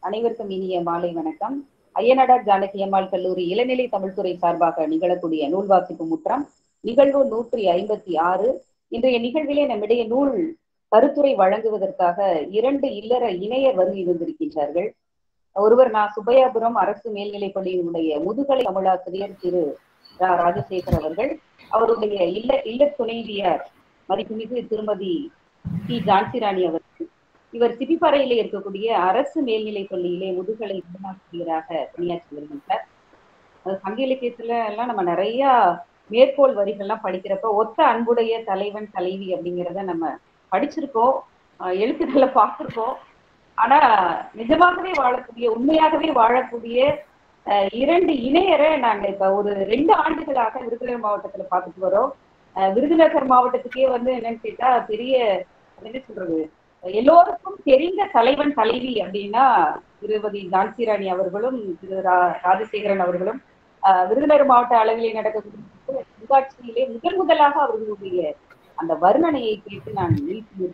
அனைவருக்கும் இனிய மாலை வணக்கம் ஐயனடார் ஜானகி அம்மாள் கல்லூரி இளநிலை தமிழ்துறை சார்பாக நிகழக்கூடிய நூல் வாசிப்பு முற்றம் நிகழ்வு நூற்றி ஐம்பத்தி ஆறு இன்றைய நிகழ்விலே நம்மிடையே நூல் கருத்துரை வழங்குவதற்காக இரண்டு இல்லற இணையர் வருகை வந்திருக்கின்றார்கள் ஒருவர் நான் சுப்பையாபுரம் அரசு மேல்நிலைப் பள்ளியினுடைய முதுகலை தமிழாசிரியர் திரு ரா ராஜசேகர் அவர்கள் அவருடைய இல்ல இல்ல துணைவியார் மதிப்புமிகு திருமதி டி ஜான்சி ராணி அவர்கள் இவர் சிபிப்பாறையிலே இருக்கக்கூடிய அரசு மேல்நிலைப் பள்ளியிலே முதுகலை தமிழாசிரியராக பணியாற்றி வருகின்றார் சங்க இலக்கியத்துல எல்லாம் நம்ம நிறைய மேற்கோள் வரிகள்லாம் படிக்கிறப்ப ஒத்த அன்புடைய தலைவன் தலைவி அப்படிங்கிறத நம்ம படிச்சிருக்கோம் எழுத்துக்களை பார்த்திருக்கோம் ஆனா நிஜமாகவே வாழக்கூடிய உண்மையாகவே வாழக்கூடிய இரண்டு இணையரை நாங்க இப்ப ஒரு ரெண்டு ஆண்டுகளாக விருதுநகர் மாவட்டத்துல பார்த்துட்டு வரோம் விருதுநகர் மாவட்டத்துக்கே வந்து என்னன்னு கேட்டா பெரிய என்ன சொல்றது எல்லோருக்கும் தெரிந்த தலைவன் தலைவி அப்படின்னா திருமதி ஜான்சிராணி அவர்களும் திரு ராஜசேகரன் அவர்களும் விருதுநகர் மாவட்ட அளவிலே நடக்கக்கூடிய கண்காட்சியிலே முதல் முதலாக அவர்களுடைய அந்த வர்ணனையை கேட்டு நான் நிறுத்தி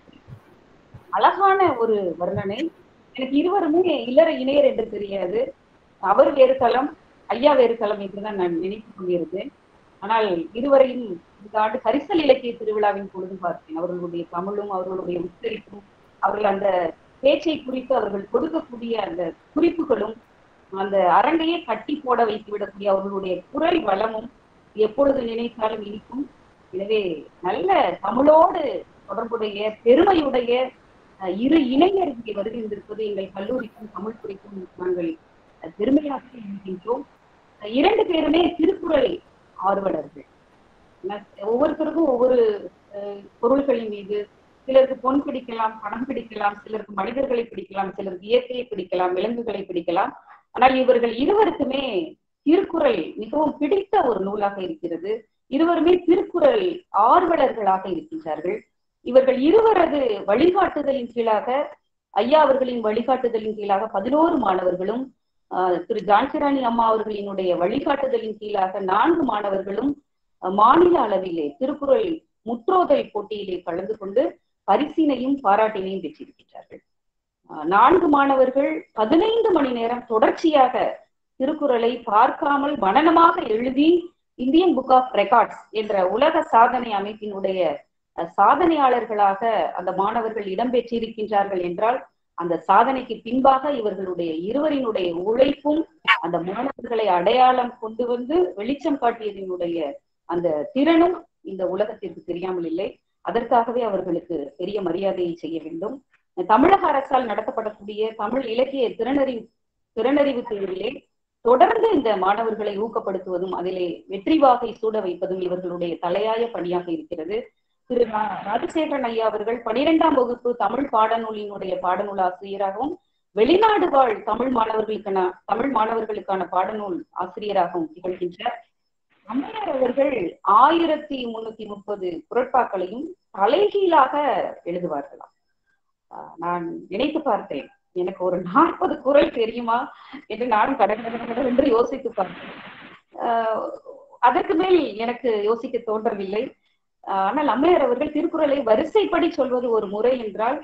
அழகான ஒரு வர்ணனை எனக்கு இருவருமே இல்லற இணையர் என்று தெரியாது அவர் வேறு தளம் ஐயா வேறு தளம் என்றுதான் நான் நினைத்துக் கொண்டிருந்தேன் ஆனால் இருவரையும் இந்த ஆண்டு கரிசல் இலக்கிய திருவிழாவின் பொழுது பார்த்தேன் அவர்களுடைய தமிழும் அவர்களுடைய உச்சரிப்பும் அவர்கள் அந்த பேச்சை குறித்து அவர்கள் கொடுக்கக்கூடிய அந்த குறிப்புகளும் அந்த அரங்கையே கட்டி போட வைத்து விடக்கூடிய அவர்களுடைய குரல் வளமும் எப்பொழுது நினைத்தாலும் இனிக்கும் எனவே நல்ல தமிழோடு தொடர்புடைய பெருமையுடைய இரு இளைஞர் இங்கே வருகின்றிருப்பது எங்கள் கல்லூரிக்கும் தமிழ் துறைக்கும் நாங்கள் பெருமையாக இருக்கின்றோம் இரண்டு பேருமே திருக்குறள் ஆர்வலர்கள் ஒவ்வொருத்தருக்கும் ஒவ்வொரு பொருள்களின் மீது சிலருக்கு பொன் பிடிக்கலாம் பணம் பிடிக்கலாம் சிலருக்கு மனிதர்களை பிடிக்கலாம் சிலருக்கு இயற்கையை பிடிக்கலாம் விலங்குகளை பிடிக்கலாம் ஆனால் இவர்கள் இருவருக்குமே திருக்குறள் மிகவும் பிடித்த ஒரு நூலாக இருக்கிறது இருவருமே திருக்குறள் ஆர்வலர்களாக இருக்கின்றார்கள் இவர்கள் இருவரது வழிகாட்டுதலின் கீழாக ஐயா அவர்களின் வழிகாட்டுதலின் கீழாக பதினோரு மாணவர்களும் திரு ஜான்சிராணி அம்மா அவர்களினுடைய வழிகாட்டுதலின் கீழாக நான்கு மாணவர்களும் மாநில அளவிலே திருக்குறள் முற்றோதல் போட்டியிலே கலந்து கொண்டு பரிசினையும் பாராட்டினையும் பெற்றிருக்கின்றார்கள் நான்கு மாணவர்கள் பதினைந்து மணி நேரம் தொடர்ச்சியாக திருக்குறளை பார்க்காமல் மனநமாக எழுதி இந்தியன் புக் ஆஃப் ரெக்கார்ட்ஸ் என்ற உலக சாதனை அமைப்பினுடைய சாதனையாளர்களாக அந்த மாணவர்கள் இடம்பெற்றிருக்கின்றார்கள் என்றால் அந்த சாதனைக்கு பின்பாக இவர்களுடைய இருவரினுடைய உழைப்பும் அந்த மாணவர்களை அடையாளம் கொண்டு வந்து வெளிச்சம் காட்டியதனுடைய அந்த திறனும் இந்த உலகத்திற்கு தெரியாமல் இல்லை அதற்காகவே அவர்களுக்கு பெரிய மரியாதையை செய்ய வேண்டும் தமிழக அரசால் நடத்தப்படக்கூடிய தமிழ் இலக்கிய திறனறிவு திறனறிவு தேர்விலே தொடர்ந்து இந்த மாணவர்களை ஊக்கப்படுத்துவதும் அதிலே வெற்றி வாகை சூட வைப்பதும் இவர்களுடைய தலையாய பணியாக இருக்கிறது திரு ராஜசேகரன் ஐயா அவர்கள் பனிரெண்டாம் வகுப்பு தமிழ் பாடநூலினுடைய பாடநூல் ஆசிரியராகவும் வெளிநாடு வாழ் தமிழ் மாணவர்களுக்கான தமிழ் மாணவர்களுக்கான பாடநூல் ஆசிரியராகவும் திகழ்கின்றார் அம்மையார் அவர்கள் ஆயிரத்தி முன்னூத்தி முப்பது குரட்பாக்களையும் தலைகீழாக எழுதுவார்களாம் நான் நினைத்து பார்த்தேன் எனக்கு ஒரு நாற்பது குரல் தெரியுமா என்று நானும் கடற்கரை என்று யோசித்து பார்த்தேன் அதற்கு மேல் எனக்கு யோசிக்க தோன்றவில்லை ஆனால் அம்மையார் அவர்கள் திருக்குறளை வரிசைப்படி சொல்வது ஒரு முறை என்றால்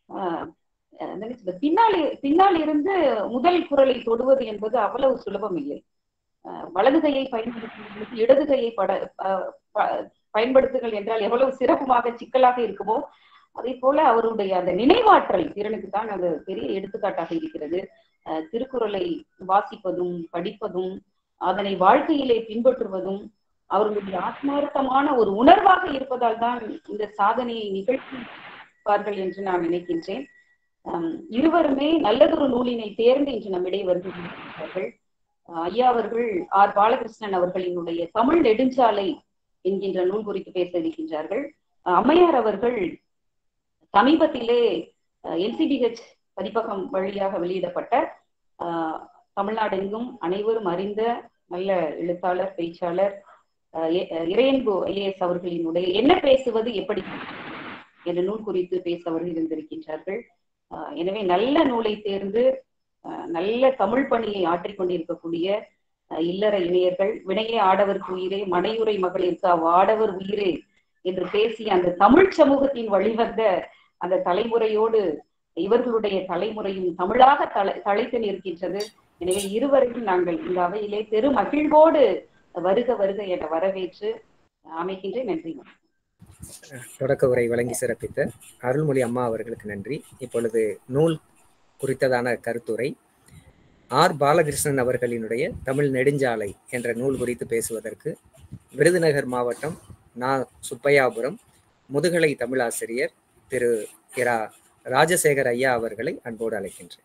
பின்னாலே பின்னால் இருந்து முதல் குரலை தொடுவது என்பது அவ்வளவு சுலபம் இல்லை வலது கையை பயன்படுத்துவதற்கு இடது கையை பட பயன்படுத்துகள் என்றால் எவ்வளவு சிறப்புமாக சிக்கலாக இருக்குமோ அதே போல அவருடைய அந்த நினைவாற்றல் திறனுக்கு தான் அது பெரிய எடுத்துக்காட்டாக இருக்கிறது திருக்குறளை வாசிப்பதும் படிப்பதும் அதனை வாழ்க்கையிலே பின்பற்றுவதும் அவர்களுடைய ஆத்மார்த்தமான ஒரு உணர்வாக இருப்பதால் தான் இந்த சாதனையை நிகழ்த்திப்பார்கள் என்று நான் நினைக்கின்றேன் இருவருமே நல்லதொரு நூலினை தேர்ந்து இன்று நம்மிடையே வருகிறார்கள் ஐயா அவர்கள் ஆர் பாலகிருஷ்ணன் அவர்களினுடைய தமிழ் நெடுஞ்சாலை என்கின்ற நூல் குறித்து பேச இருக்கின்றார்கள் அம்மையார் அவர்கள் சமீபத்திலே என்சிபிஹெச் பதிப்பகம் வழியாக வெளியிடப்பட்ட தமிழ்நாடெங்கும் அனைவரும் அறிந்த நல்ல எழுத்தாளர் பேச்சாளர் இறையன்பு ஐஏஎஸ் அவர்களினுடைய என்ன பேசுவது எப்படி என்ற நூல் குறித்து பேச அவர்கள் இருந்திருக்கின்றார்கள் எனவே நல்ல நூலை தேர்ந்து நல்ல தமிழ் பணியை ஆற்றிக் கொண்டிருக்கக்கூடிய இல்லற இணையர்கள் வினையே ஆடவருக்கு உயிரே மனையுரை மகளிருக்கு அவ்வாடவர் உயிரே என்று பேசி அந்த தமிழ் சமூகத்தின் வழிவந்த அந்த தலைமுறையோடு இவர்களுடைய தலைமுறையும் தமிழாக தலை தலைத்து நிற்கின்றது எனவே இருவரையும் நாங்கள் இந்த அவையிலே பெரும் மகிழ்வோடு வருக வருக என வரவேற்று அமைக்கின்றேன் நன்றி தொடக்க உரை வழங்கி சிறப்பித்த அருள்மொழி அம்மா அவர்களுக்கு நன்றி இப்பொழுது நூல் குறித்ததான கருத்துரை ஆர் பாலகிருஷ்ணன் அவர்களினுடைய தமிழ் நெடுஞ்சாலை என்ற நூல் குறித்து பேசுவதற்கு விருதுநகர் மாவட்டம் நா சுப்பையாபுரம் முதுகலை தமிழாசிரியர் திரு இரா ராஜசேகர் ஐயா அவர்களை அன்போடு அழைக்கின்றேன்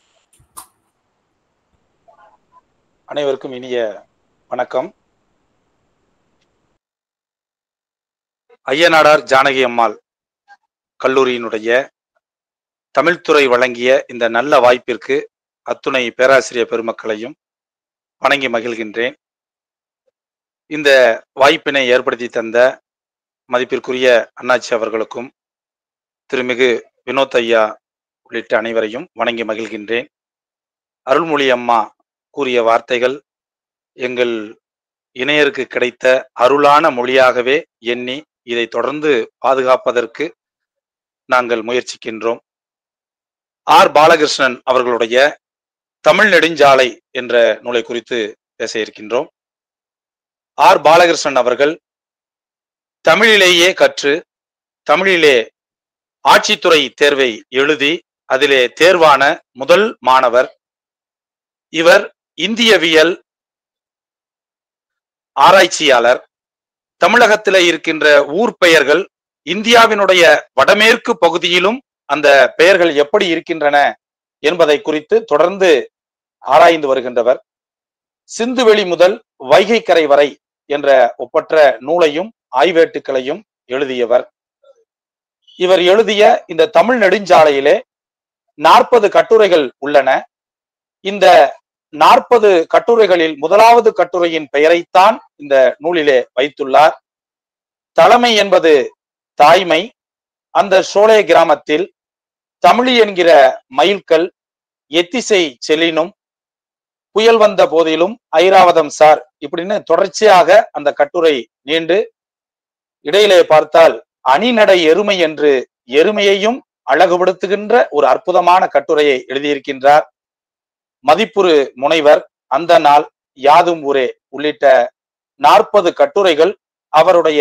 அனைவருக்கும் இனிய வணக்கம் ஐயனாடார் ஜானகி அம்மாள் கல்லூரியினுடைய தமிழ்துறை வழங்கிய இந்த நல்ல வாய்ப்பிற்கு அத்துணை பேராசிரியர் பெருமக்களையும் வணங்கி மகிழ்கின்றேன் இந்த வாய்ப்பினை ஏற்படுத்தி தந்த மதிப்பிற்குரிய அண்ணாச்சி அவர்களுக்கும் திருமிகு வினோத் ஐயா உள்ளிட்ட அனைவரையும் வணங்கி மகிழ்கின்றேன் அருள்மொழி அம்மா கூறிய வார்த்தைகள் எங்கள் இணையருக்கு கிடைத்த அருளான மொழியாகவே எண்ணி இதை தொடர்ந்து பாதுகாப்பதற்கு நாங்கள் முயற்சிக்கின்றோம் ஆர் பாலகிருஷ்ணன் அவர்களுடைய தமிழ் நெடுஞ்சாலை என்ற நூலை குறித்து பேச இருக்கின்றோம் ஆர் பாலகிருஷ்ணன் அவர்கள் தமிழிலேயே கற்று தமிழிலே ஆட்சித்துறை தேர்வை எழுதி அதிலே தேர்வான முதல் மாணவர் இவர் இந்தியவியல் ஆராய்ச்சியாளர் தமிழகத்தில் இருக்கின்ற ஊர் பெயர்கள் இந்தியாவினுடைய வடமேற்கு பகுதியிலும் அந்த பெயர்கள் எப்படி இருக்கின்றன என்பதை குறித்து தொடர்ந்து ஆராய்ந்து வருகின்றவர் சிந்துவெளி முதல் வைகை கரை வரை என்ற ஒப்பற்ற நூலையும் ஆய்வேட்டுக்களையும் எழுதியவர் இவர் எழுதிய இந்த தமிழ் நெடுஞ்சாலையிலே நாற்பது கட்டுரைகள் உள்ளன இந்த நாற்பது கட்டுரைகளில் முதலாவது கட்டுரையின் பெயரைத்தான் இந்த நூலிலே வைத்துள்ளார் தலைமை என்பது தாய்மை அந்த சோழே கிராமத்தில் தமிழி என்கிற மயில்கல் எத்திசை செலினும் புயல் வந்த போதிலும் ஐராவதம் சார் இப்படின்னு தொடர்ச்சியாக அந்த கட்டுரை நீண்டு இடையிலே பார்த்தால் அணிநடை எருமை என்று எருமையையும் அழகுபடுத்துகின்ற ஒரு அற்புதமான கட்டுரையை எழுதியிருக்கின்றார் மதிப்புறு முனைவர் அந்த நாள் யாதும் ஊரே உள்ளிட்ட நாற்பது கட்டுரைகள் அவருடைய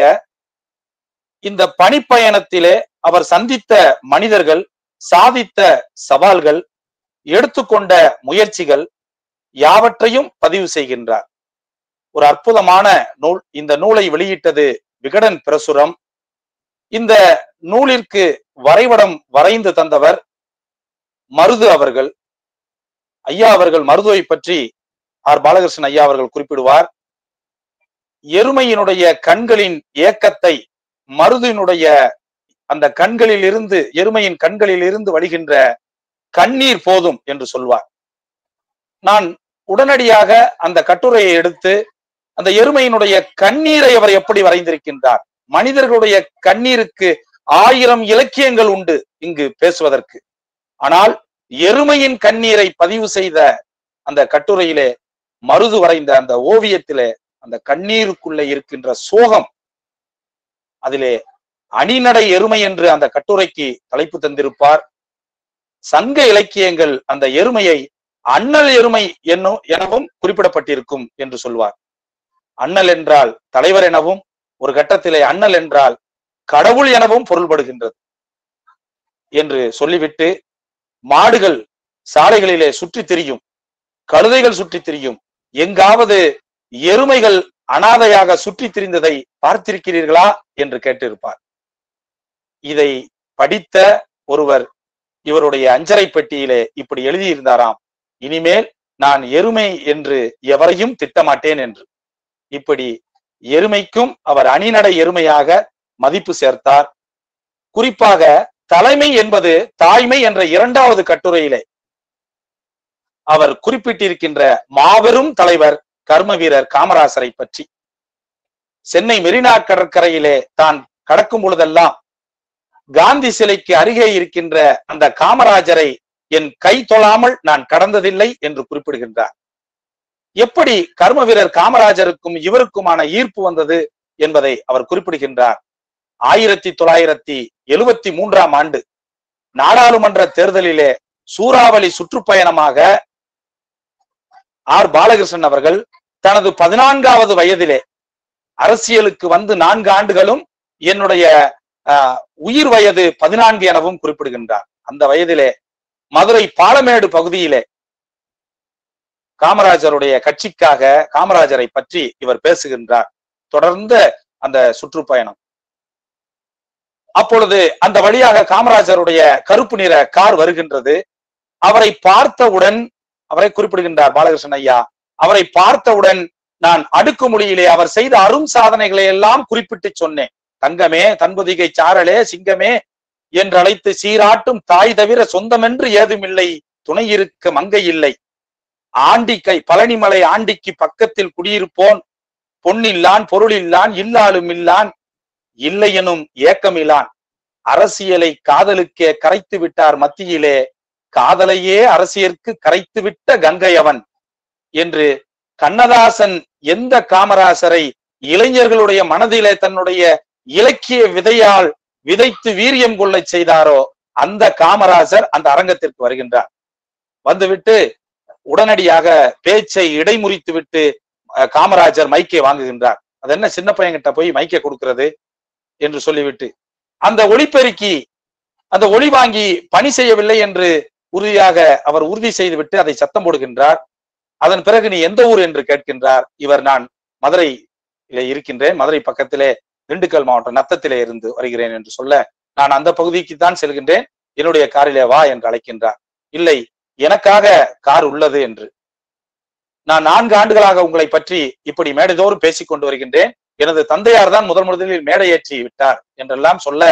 இந்த பணிப்பயணத்திலே அவர் சந்தித்த மனிதர்கள் சாதித்த சவால்கள் எடுத்துக்கொண்ட முயற்சிகள் யாவற்றையும் பதிவு செய்கின்றார் ஒரு அற்புதமான நூல் இந்த நூலை வெளியிட்டது விகடன் பிரசுரம் இந்த நூலிற்கு வரைபடம் வரைந்து தந்தவர் மருது அவர்கள் ஐயா அவர்கள் மருதுவை பற்றி ஆர் பாலகிருஷ்ணன் ஐயா அவர்கள் குறிப்பிடுவார் எருமையினுடைய கண்களின் ஏக்கத்தை மருதினுடைய அந்த கண்களில் இருந்து எருமையின் கண்களில் இருந்து வழிகின்ற கண்ணீர் போதும் என்று சொல்வார் நான் உடனடியாக அந்த கட்டுரையை எடுத்து அந்த எருமையினுடைய கண்ணீரை அவர் எப்படி வரைந்திருக்கின்றார் மனிதர்களுடைய கண்ணீருக்கு ஆயிரம் இலக்கியங்கள் உண்டு இங்கு பேசுவதற்கு ஆனால் எருமையின் கண்ணீரை பதிவு செய்த அந்த கட்டுரையிலே மருது வரைந்த அந்த ஓவியத்திலே அந்த கண்ணீருக்குள்ளே இருக்கின்ற சோகம் அதிலே அணிநடை எருமை என்று அந்த கட்டுரைக்கு தலைப்பு தந்திருப்பார் சங்க இலக்கியங்கள் அந்த எருமையை அண்ணல் எருமை என்னும் எனவும் குறிப்பிடப்பட்டிருக்கும் என்று சொல்வார் அண்ணல் என்றால் தலைவர் எனவும் ஒரு கட்டத்திலே அண்ணல் என்றால் கடவுள் எனவும் பொருள்படுகின்றது என்று சொல்லிவிட்டு மாடுகள் சாலைகளிலே சுற்றி திரியும் கழுதைகள் சுற்றி திரியும் எங்காவது எருமைகள் அனாதையாக சுற்றி திரிந்ததை பார்த்திருக்கிறீர்களா என்று கேட்டிருப்பார் இதை படித்த ஒருவர் இவருடைய அஞ்சரை பெட்டியிலே இப்படி எழுதியிருந்தாராம் இனிமேல் நான் எருமை என்று எவரையும் திட்டமாட்டேன் என்று இப்படி எருமைக்கும் அவர் அணிநடை எருமையாக மதிப்பு சேர்த்தார் குறிப்பாக தலைமை என்பது தாய்மை என்ற இரண்டாவது கட்டுரையிலே அவர் குறிப்பிட்டிருக்கின்ற மாபெரும் தலைவர் கர்ம வீரர் காமராசரை பற்றி சென்னை மெரினா கடற்கரையிலே தான் கடக்கும் பொழுதெல்லாம் காந்தி சிலைக்கு அருகே இருக்கின்ற அந்த காமராஜரை என் கை தொழாமல் நான் கடந்ததில்லை என்று குறிப்பிடுகின்றார் எப்படி கர்ம வீரர் காமராஜருக்கும் இவருக்குமான ஈர்ப்பு வந்தது என்பதை அவர் குறிப்பிடுகின்றார் ஆயிரத்தி தொள்ளாயிரத்தி எழுபத்தி மூன்றாம் ஆண்டு நாடாளுமன்ற தேர்தலிலே சூறாவளி சுற்றுப்பயணமாக ஆர் பாலகிருஷ்ணன் அவர்கள் தனது பதினான்காவது வயதிலே அரசியலுக்கு வந்து நான்கு ஆண்டுகளும் என்னுடைய ஆஹ், உயிர் வயது பதினான்கு எனவும் குறிப்பிடுகின்றார் அந்த வயதிலே மதுரை பாலமேடு பகுதியிலே காமராஜருடைய கட்சிக்காக காமராஜரை பற்றி இவர் பேசுகின்றார் தொடர்ந்த அந்த சுற்றுப்பயணம் அப்பொழுது அந்த வழியாக காமராஜருடைய கருப்பு நிற கார் வருகின்றது அவரை பார்த்தவுடன் அவரை குறிப்பிடுகின்றார் பாலகிருஷ்ணன் ஐயா அவரை பார்த்தவுடன் நான் அடுக்குமொழியிலே அவர் செய்த அரும் சாதனைகளை எல்லாம் குறிப்பிட்டு சொன்னேன் தங்கமே தன்புதிகை சாரலே சிங்கமே என்று அழைத்து சீராட்டும் தாய் தவிர சொந்தமென்று ஏதுமில்லை துணை இருக்க மங்கை இல்லை ஆண்டிக்கை பழனிமலை ஆண்டிக்கு பக்கத்தில் குடியிருப்போன் பொன்னில்லான் பொருளில்லான் இல்லாலும் இல்லான் இல்லையெனும் ஏக்கமிலான் அரசியலை காதலுக்கே கரைத்து விட்டார் மத்தியிலே காதலையே அரசியற்கு கரைத்து விட்ட கங்கை அவன் என்று கண்ணதாசன் எந்த காமராசரை இளைஞர்களுடைய மனதிலே தன்னுடைய இலக்கிய விதையால் விதைத்து வீரியம் கொள்ளச் செய்தாரோ அந்த காமராசர் அந்த அரங்கத்திற்கு வருகின்றார் வந்துவிட்டு உடனடியாக பேச்சை இடைமுறித்து விட்டு அஹ், காமராஜர் மைக்கை வாங்குகின்றார் அது என்ன சின்ன பையன்கிட்ட போய் மைக்கை கொடுக்கிறது என்று சொல்லிவிட்டு அந்த ஒளிப்பெருக்கி அந்த ஒளி வாங்கி பணி செய்யவில்லை என்று உறுதியாக அவர் உறுதி செய்துவிட்டு அதை சத்தம் போடுகின்றார் அதன் பிறகு நீ எந்த ஊர் என்று கேட்கின்றார் இவர் நான் மதுரையிலே இருக்கின்றேன் மதுரை பக்கத்திலே திண்டுக்கல் மாவட்டம் நத்தத்திலே இருந்து வருகிறேன் என்று சொல்ல நான் அந்த பகுதிக்கு தான் செல்கின்றேன் என்னுடைய காரிலே வா என்று அழைக்கின்றார் இல்லை எனக்காக கார் உள்ளது என்று நான் நான்கு ஆண்டுகளாக உங்களை பற்றி இப்படி மேடைதோறும் பேசிக் கொண்டு வருகின்றேன் எனது தந்தையார் தான் முதல் முதலில் மேடை ஏற்றி விட்டார் என்றெல்லாம் சொல்ல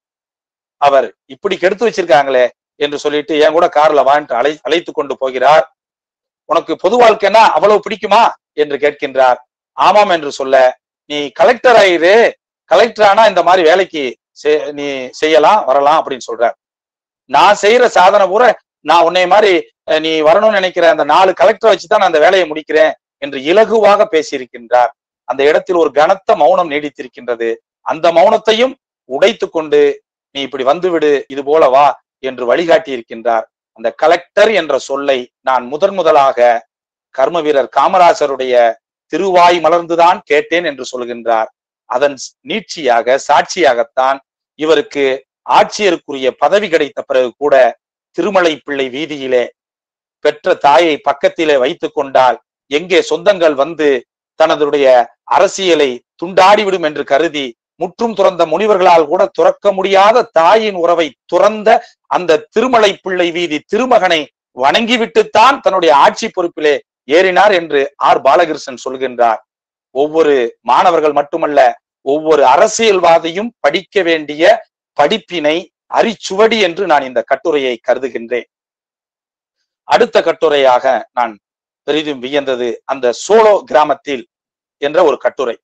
அவர் இப்படி கெடுத்து வச்சிருக்காங்களே என்று சொல்லிட்டு என் கூட கார்ல வான்ட்டு அழை அழைத்து கொண்டு போகிறார் உனக்கு பொது வாழ்க்கைன்னா அவ்வளவு பிடிக்குமா என்று கேட்கின்றார் ஆமாம் என்று சொல்ல நீ கலெக்டர் ஆயிரு கலெக்டர் ஆனா இந்த மாதிரி வேலைக்கு செ- நீ செய்யலாம் வரலாம் அப்படின்னு சொல்றார் நான் செய்யற சாதனை பூரா நான் உன்னை மாதிரி அஹ், நீ வரணும்னு நினைக்கிற அந்த நாலு கலெக்டர் வச்சுதான் நான் அந்த வேலையை முடிக்கிறேன் என்று இலகுவாக பேசியிருக்கின்றார் அந்த இடத்தில் ஒரு கனத்த மௌனம் நீடித்திருக்கின்றது அந்த மௌனத்தையும் உடைத்து கொண்டு நீ இப்படி வந்துவிடு இது போல வா என்று வழிகாட்டி இருக்கின்றார் அந்த கலெக்டர் என்ற சொல்லை நான் முதன் முதலாக கர்ம வீரர் காமராசருடைய திருவாய் மலர்ந்துதான் கேட்டேன் என்று சொல்கின்றார் அதன் நீட்சியாக சாட்சியாகத்தான் இவருக்கு ஆட்சியருக்குரிய பதவி கிடைத்த பிறகு கூட திருமலை பிள்ளை வீதியிலே பெற்ற தாயை பக்கத்திலே வைத்துக் கொண்டால் எங்கே சொந்தங்கள் வந்து தனதுடைய அரசியலை துண்டாடிவிடும் என்று கருதி முற்றும் துறந்த முனிவர்களால் கூட துறக்க முடியாத தாயின் உறவை துறந்த அந்த திருமலை பிள்ளை வீதி திருமகனை வணங்கிவிட்டுத்தான் தன்னுடைய ஆட்சி பொறுப்பிலே ஏறினார் என்று ஆர் பாலகிருஷ்ணன் சொல்கின்றார் ஒவ்வொரு மாணவர்கள் மட்டுமல்ல ஒவ்வொரு அரசியல்வாதியும் படிக்க வேண்டிய படிப்பினை அரிச்சுவடி என்று நான் இந்த கட்டுரையை கருதுகின்றேன் அடுத்த கட்டுரையாக நான் பெரிதும் வியந்தது அந்த சோலோ கிராமத்தில் என்ற ஒரு கட்டுரை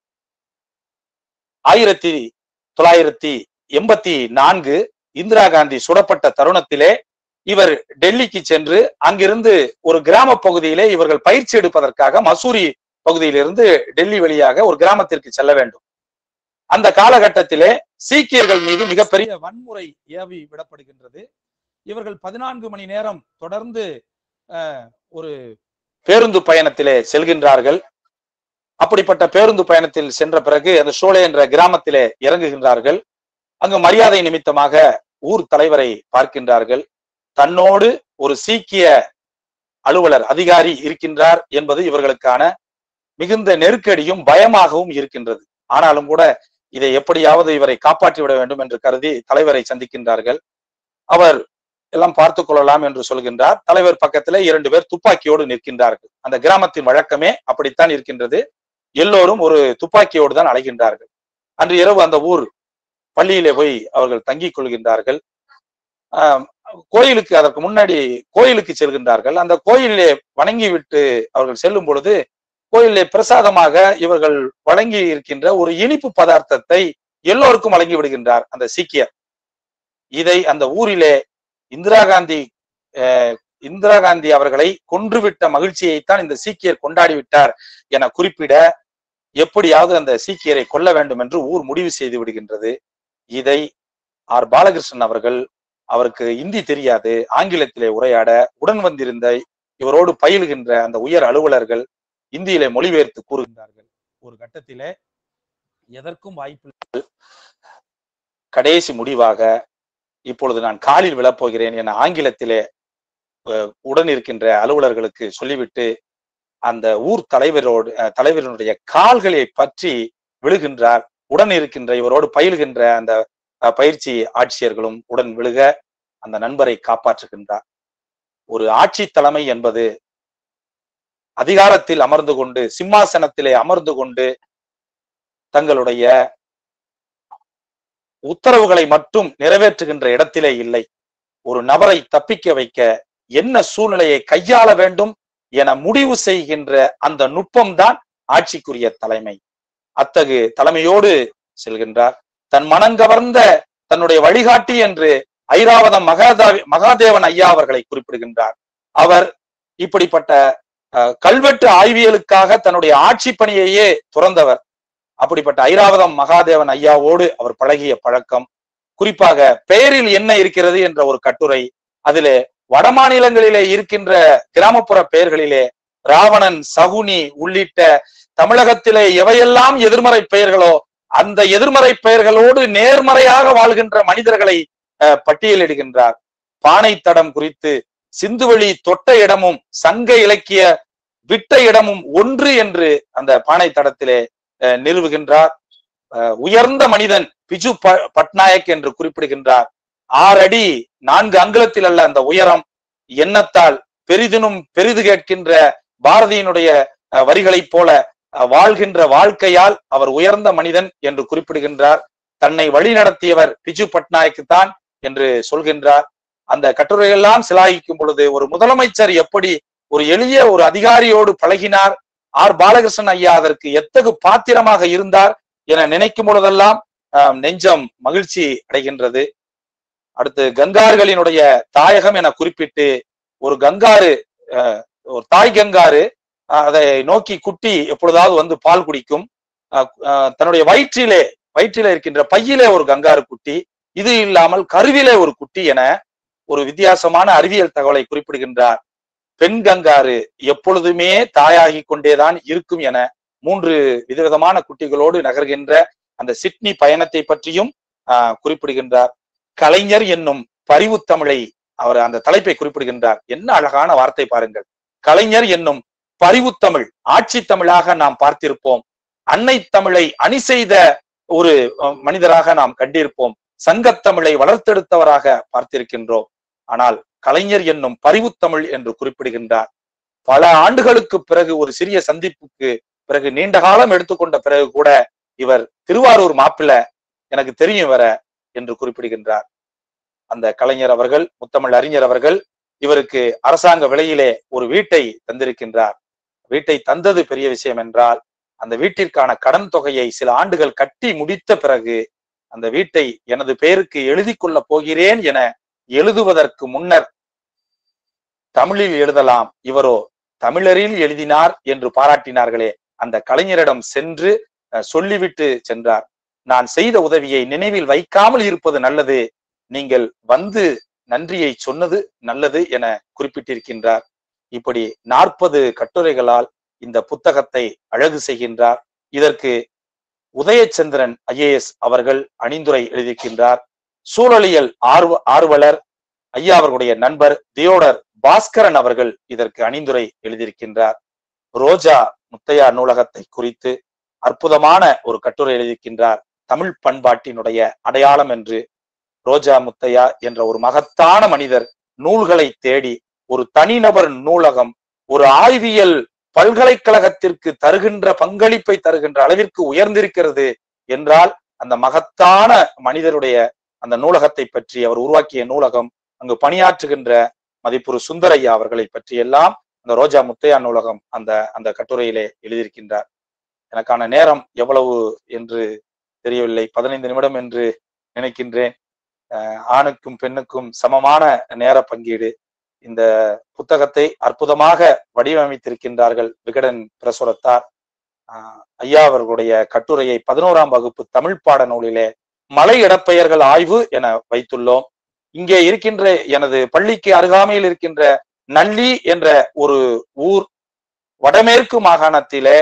ஆயிரத்தி தொள்ளாயிரத்தி எண்பத்தி நான்கு இந்திரா காந்தி சுடப்பட்ட தருணத்திலே இவர் டெல்லிக்கு சென்று அங்கிருந்து ஒரு கிராம பகுதியிலே இவர்கள் பயிற்சி எடுப்பதற்காக மசூரி பகுதியிலிருந்து டெல்லி வழியாக ஒரு கிராமத்திற்கு செல்ல வேண்டும் அந்த காலகட்டத்திலே சீக்கியர்கள் மீது மிகப்பெரிய வன்முறை ஏவி விடப்படுகின்றது இவர்கள் பதினான்கு மணி நேரம் தொடர்ந்து அஹ், ஒரு பேருந்து பயணத்திலே செல்கின்றார்கள் அப்படிப்பட்ட பேருந்து பயணத்தில் சென்ற பிறகு அந்த ஷோலே என்ற கிராமத்திலே இறங்குகின்றார்கள் அங்கு மரியாதை நிமித்தமாக ஊர் தலைவரை பார்க்கின்றார்கள் தன்னோடு ஒரு சீக்கிய அலுவலர் அதிகாரி இருக்கின்றார் என்பது இவர்களுக்கான மிகுந்த நெருக்கடியும் பயமாகவும் இருக்கின்றது ஆனாலும் கூட இதை எப்படியாவது இவரை காப்பாற்றி விட வேண்டும் என்று கருதி தலைவரை சந்திக்கின்றார்கள் அவர் எல்லாம் பார்த்துக் கொள்ளலாம் என்று சொல்கின்றார் தலைவர் பக்கத்துல இரண்டு பேர் துப்பாக்கியோடு நிற்கின்றார்கள் அந்த கிராமத்தின் வழக்கமே அப்படித்தான் இருக்கின்றது எல்லோரும் ஒரு துப்பாக்கியோடு தான் அழைகின்றார்கள் அன்று இரவு அந்த ஊர் பள்ளியிலே போய் அவர்கள் தங்கிக் கொள்கின்றார்கள் ஆஹ் கோயிலுக்கு அதற்கு முன்னாடி கோயிலுக்கு செல்கின்றார்கள் அந்த கோயிலே வணங்கி விட்டு அவர்கள் செல்லும் பொழுது கோயிலே பிரசாதமாக இவர்கள் வழங்கி இருக்கின்ற ஒரு இனிப்பு பதார்த்தத்தை எல்லோருக்கும் வழங்கி விடுகின்றார் அந்த சீக்கியர் இதை அந்த ஊரிலே இந்திரா காந்தி அஹ், இந்திரா காந்தி அவர்களை கொன்றுவிட்ட மகிழ்ச்சியைத்தான் இந்த சீக்கியர் கொண்டாடி விட்டார் என குறிப்பிட எப்படியாவது அந்த சீக்கியரை கொல்ல வேண்டும் என்று ஊர் முடிவு செய்து விடுகின்றது இதை ஆர் பாலகிருஷ்ணன் அவர்கள் அவருக்கு இந்தி தெரியாது ஆங்கிலத்திலே உரையாட உடன் வந்திருந்த இவரோடு பயிலுகின்ற அந்த உயர் அலுவலர்கள் இந்தியிலே மொழிபெயர்த்து கூறுகின்றார்கள் ஒரு கட்டத்திலே எதற்கும் வாய்ப்பு கடைசி முடிவாக இப்பொழுது நான் காலில் விழப்போகிறேன் என ஆங்கிலத்திலே அஹ், உடன் இருக்கின்ற அலுவலர்களுக்கு சொல்லிவிட்டு அந்த ஊர் தலைவரோடு அஹ், தலைவரினுடைய கால்களை பற்றி விழுகின்றார் உடன் இருக்கின்ற இவரோடு பயில்கின்ற அந்த அஹ், பயிற்சி ஆட்சியர்களும் உடன் விழுக அந்த நண்பரை காப்பாற்றுகின்றார் ஒரு ஆட்சி தலைமை என்பது அதிகாரத்தில் அமர்ந்து கொண்டு சிம்மாசனத்திலே அமர்ந்து கொண்டு தங்களுடைய உத்தரவுகளை மட்டும் நிறைவேற்றுகின்ற இடத்திலே இல்லை ஒரு நபரை தப்பிக்க வைக்க என்ன சூழ்நிலையை கையாள வேண்டும் என முடிவு செய்கின்ற அந்த நுட்பம்தான் ஆட்சிக்குரிய தலைமை அத்தகு தலைமையோடு செல்கின்றார் தன் மனங்கவர்ந்த தன்னுடைய வழிகாட்டி என்று ஐராவதம் மகாதாவி மகாதேவன் ஐயா அவர்களை குறிப்பிடுகின்றார் அவர் இப்படிப்பட்ட அஹ், கல்வெட்டு ஆய்வியலுக்காக தன்னுடைய ஆட்சி பணியையே துறந்தவர் அப்படிப்பட்ட ஐராவதம் மகாதேவன் ஐயாவோடு அவர் பழகிய பழக்கம் குறிப்பாக பெயரில் என்ன இருக்கிறது என்ற ஒரு கட்டுரை அதிலே வடமாநிலங்களிலே இருக்கின்ற கிராமப்புற பெயர்களிலே ராவணன் சகுனி உள்ளிட்ட தமிழகத்திலே எவையெல்லாம் எதிர்மறை பெயர்களோ அந்த எதிர்மறை பெயர்களோடு நேர்மறையாக வாழ்கின்ற மனிதர்களை அஹ், பட்டியலிடுகின்றார் பானை தடம் குறித்து சிந்துவெளி தொட்ட இடமும் சங்க இலக்கிய விட்ட இடமும் ஒன்று என்று அந்த பானை தடத்திலே அஹ், நிறுவுகின்றார் அஹ், உயர்ந்த மனிதன் பிஜு ப- பட்நாயக் என்று குறிப்பிடுகின்றார் ஆறடி நான்கு அங்குலத்தில் அல்ல அந்த உயரம் எண்ணத்தால் பெரிதினும் பெரிது கேட்கின்ற பாரதியினுடைய அஹ், வரிகளைப் போல அஹ், வாழ்கின்ற வாழ்க்கையால் அவர் உயர்ந்த மனிதன் என்று குறிப்பிடுகின்றார் தன்னை வழிநடத்தியவர் பிஜு பட்நாயக் தான் என்று சொல்கின்றார் அந்த கட்டுரையெல்லாம் சிலாகிக்கும் பொழுது ஒரு முதலமைச்சர் எப்படி ஒரு எளிய ஒரு அதிகாரியோடு பழகினார் ஆர் பாலகிருஷ்ணன் ஐயா அதற்கு எத்தகு பாத்திரமாக இருந்தார் என நினைக்கும் பொழுதெல்லாம் ஆஹ், நெஞ்சம் மகிழ்ச்சி அடைகின்றது அடுத்து கங்கார்களினுடைய தாயகம் என குறிப்பிட்டு ஒரு கங்காரு ஆஹ், ஒரு தாய் கங்காரு ஆஹ், அதை நோக்கி குட்டி எப்பொழுதாவது வந்து பால் குடிக்கும் ஆஹ், ஆஹ், தன்னுடைய வயிற்றிலே வயிற்றிலே இருக்கின்ற பையிலே ஒரு கங்காரு குட்டி இது இல்லாமல் கருவிலே ஒரு குட்டி என ஒரு வித்தியாசமான அறிவியல் தகவலை குறிப்பிடுகின்றார் பெண் கங்காரு எப்பொழுதுமே தாயாகி கொண்டேதான் இருக்கும் என மூன்று விதவிதமான குட்டிகளோடு நகர்கின்ற அந்த சிட்னி பயணத்தை பற்றியும் ஆஹ், குறிப்பிடுகின்றார் கலைஞர் என்னும் பரிவு தமிழை அவர் அந்த தலைப்பை குறிப்பிடுகின்றார் என்ன அழகான வார்த்தை பாருங்கள் கலைஞர் என்னும் பரிவு தமிழ் ஆட்சி தமிழாக நாம் பார்த்திருப்போம் அன்னை தமிழை அணி செய்த ஒரு அஹ், மனிதராக நாம் கண்டிருப்போம் சங்கத்தமிழை வளர்த்தெடுத்தவராக பார்த்திருக்கின்றோம் ஆனால் கலைஞர் என்னும் பரிவுத்தமிழ் என்று குறிப்பிடுகின்றார் பல ஆண்டுகளுக்கு பிறகு ஒரு சிறிய சந்திப்புக்கு பிறகு நீண்ட காலம் எடுத்துக்கொண்ட பிறகு கூட இவர் திருவாரூர் மாப்பிள்ளை எனக்கு தெரியும் வர என்று குறிப்பிடுகின்றார் அந்த கலைஞர் அவர்கள் முத்தமிழ் அறிஞர் அவர்கள் இவருக்கு அரசாங்க விலையிலே ஒரு வீட்டை தந்திருக்கின்றார் வீட்டை தந்தது பெரிய விஷயம் என்றால் அந்த வீட்டிற்கான கடன் தொகையை சில ஆண்டுகள் கட்டி முடித்த பிறகு அந்த வீட்டை எனது பெயருக்கு எழுதி கொள்ள போகிறேன் என எழுதுவதற்கு முன்னர் தமிழில் எழுதலாம் இவரோ தமிழரில் எழுதினார் என்று பாராட்டினார்களே அந்த கலைஞரிடம் சென்று அஹ், சொல்லிவிட்டு சென்றார் நான் செய்த உதவியை நினைவில் வைக்காமல் இருப்பது நல்லது நீங்கள் வந்து நன்றியை சொன்னது நல்லது என குறிப்பிட்டிருக்கின்றார் இப்படி நாற்பது கட்டுரைகளால் இந்த புத்தகத்தை அழகு செய்கின்றார் இதற்கு உதயச்சந்திரன் ஐஏஎஸ் அவர்கள் அணிந்துரை எழுதியிருக்கின்றார் சூழலியல் ஆர்வ ஆர்வலர் ஐயா அவர்களுடைய நண்பர் தியோடர் பாஸ்கரன் அவர்கள் இதற்கு அணிந்துரை எழுதியிருக்கின்றார் ரோஜா முத்தையா நூலகத்தை குறித்து அற்புதமான ஒரு கட்டுரை எழுதியிருக்கின்றார் தமிழ் பண்பாட்டினுடைய அடையாளம் என்று ரோஜா முத்தையா என்ற ஒரு மகத்தான மனிதர் நூல்களை தேடி ஒரு தனிநபர் நூலகம் ஒரு ஆய்வியல் பல்கலைக்கழகத்திற்கு தருகின்ற பங்களிப்பை தருகின்ற அளவிற்கு உயர்ந்திருக்கிறது என்றால் அந்த மகத்தான மனிதருடைய அந்த நூலகத்தை பற்றி அவர் உருவாக்கிய நூலகம் அங்கு பணியாற்றுகின்ற மதிப்புறு சுந்தரையா அவர்களை பற்றி எல்லாம் அந்த ரோஜா முத்தையா நூலகம் அந்த அந்த கட்டுரையிலே எழுதியிருக்கின்றார் எனக்கான நேரம் எவ்வளவு என்று தெரியவில்லை பதினைந்து நிமிடம் என்று நினைக்கின்றேன் அஹ் ஆணுக்கும் பெண்ணுக்கும் சமமான நேர பங்கீடு இந்த புத்தகத்தை அற்புதமாக வடிவமைத்திருக்கின்றார்கள் விகடன் பிரசுரத்தார் ஆஹ் ஐயா அவர்களுடைய கட்டுரையை பதினோராம் வகுப்பு தமிழ் பாட நூலிலே மலை இடப்பெயர்கள் ஆய்வு என வைத்துள்ளோம் இங்கே இருக்கின்ற எனது பள்ளிக்கு அருகாமையில் இருக்கின்ற நல்லி என்ற ஒரு ஊர் வடமேற்கு மாகாணத்திலே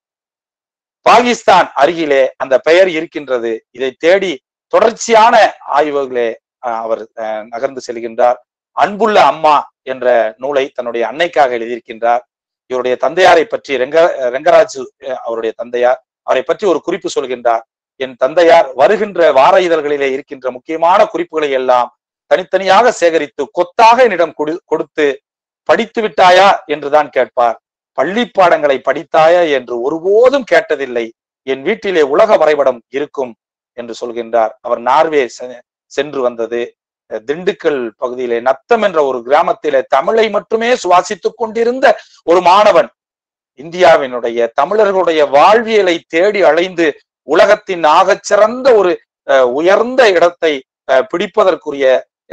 பாகிஸ்தான் அருகிலே அந்த பெயர் இருக்கின்றது இதை தேடி தொடர்ச்சியான ஆய்வுகளே அஹ், அவர் அஹ், நகர்ந்து செல்கின்றார் அன்புள்ள அம்மா என்ற நூலை தன்னுடைய அன்னைக்காக எழுதியிருக்கின்றார் இவருடைய தந்தையாரை பற்றி ரெங்க ரெங்கராஜு அஹ், அவருடைய தந்தையார் அவரை பற்றி ஒரு குறிப்பு சொல்கின்றார் என் தந்தையார் வருகின்ற வார இதழ்களிலே இருக்கின்ற முக்கியமான குறிப்புகளை எல்லாம் தனித்தனியாக சேகரித்து கொத்தாக என்னிடம் கொடு- கொடுத்து படித்து விட்டாயா என்றுதான் கேட்பார் பள்ளி பாடங்களை படித்தாயா என்று ஒருபோதும் கேட்டதில்லை என் வீட்டிலே உலக வரைபடம் இருக்கும் என்று சொல்கின்றார் அவர் நார்வே செ- சென்று வந்தது அஹ் திண்டுக்கல் பகுதியிலே நத்தம் என்ற ஒரு கிராமத்திலே தமிழை மட்டுமே சுவாசித்துக் கொண்டிருந்த ஒரு மாணவன் இந்தியாவினுடைய தமிழர்களுடைய வாழ்வியலை தேடி அலைந்து உலகத்தின் ஆகச்சிறந்த ஒரு அஹ், உயர்ந்த இடத்தை அஹ், பிடிப்பதற்குரிய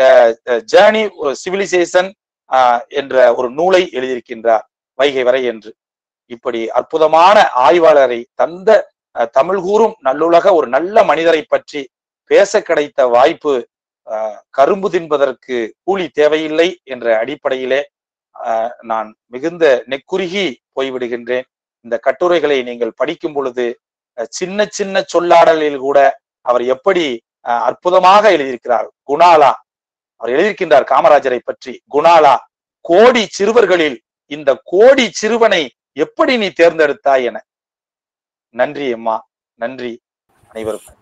ஜேர்னி சிவிலைசேஷன் என்ற ஒரு நூலை எழுதியிருக்கின்றார் வைகை வரை என்று இப்படி அற்புதமான ஆய்வாளரை தந்த அஹ், தமிழ் கூறும் நல்லுலக ஒரு நல்ல மனிதரை பற்றி பேச கிடைத்த வாய்ப்பு அஹ், கரும்பு தின்பதற்கு கூலி தேவையில்லை என்ற அடிப்படையிலே அஹ், நான் மிகுந்த நெக்குருகி போய்விடுகின்றேன் இந்த கட்டுரைகளை நீங்கள் படிக்கும் பொழுது அஹ், சின்ன சின்ன சொல்லாடலில் கூட அவர் எப்படி அஹ், அற்புதமாக எழுதியிருக்கிறார் குணாலா அவர் எழுதியிருக்கின்றார் காமராஜரை பற்றி குணாலா கோடி சிறுவர்களில் இந்த கோடி சிறுவனை எப்படி நீ தேர்ந்தெடுத்தாய் என நன்றி அம்மா நன்றி அனைவருக்கும்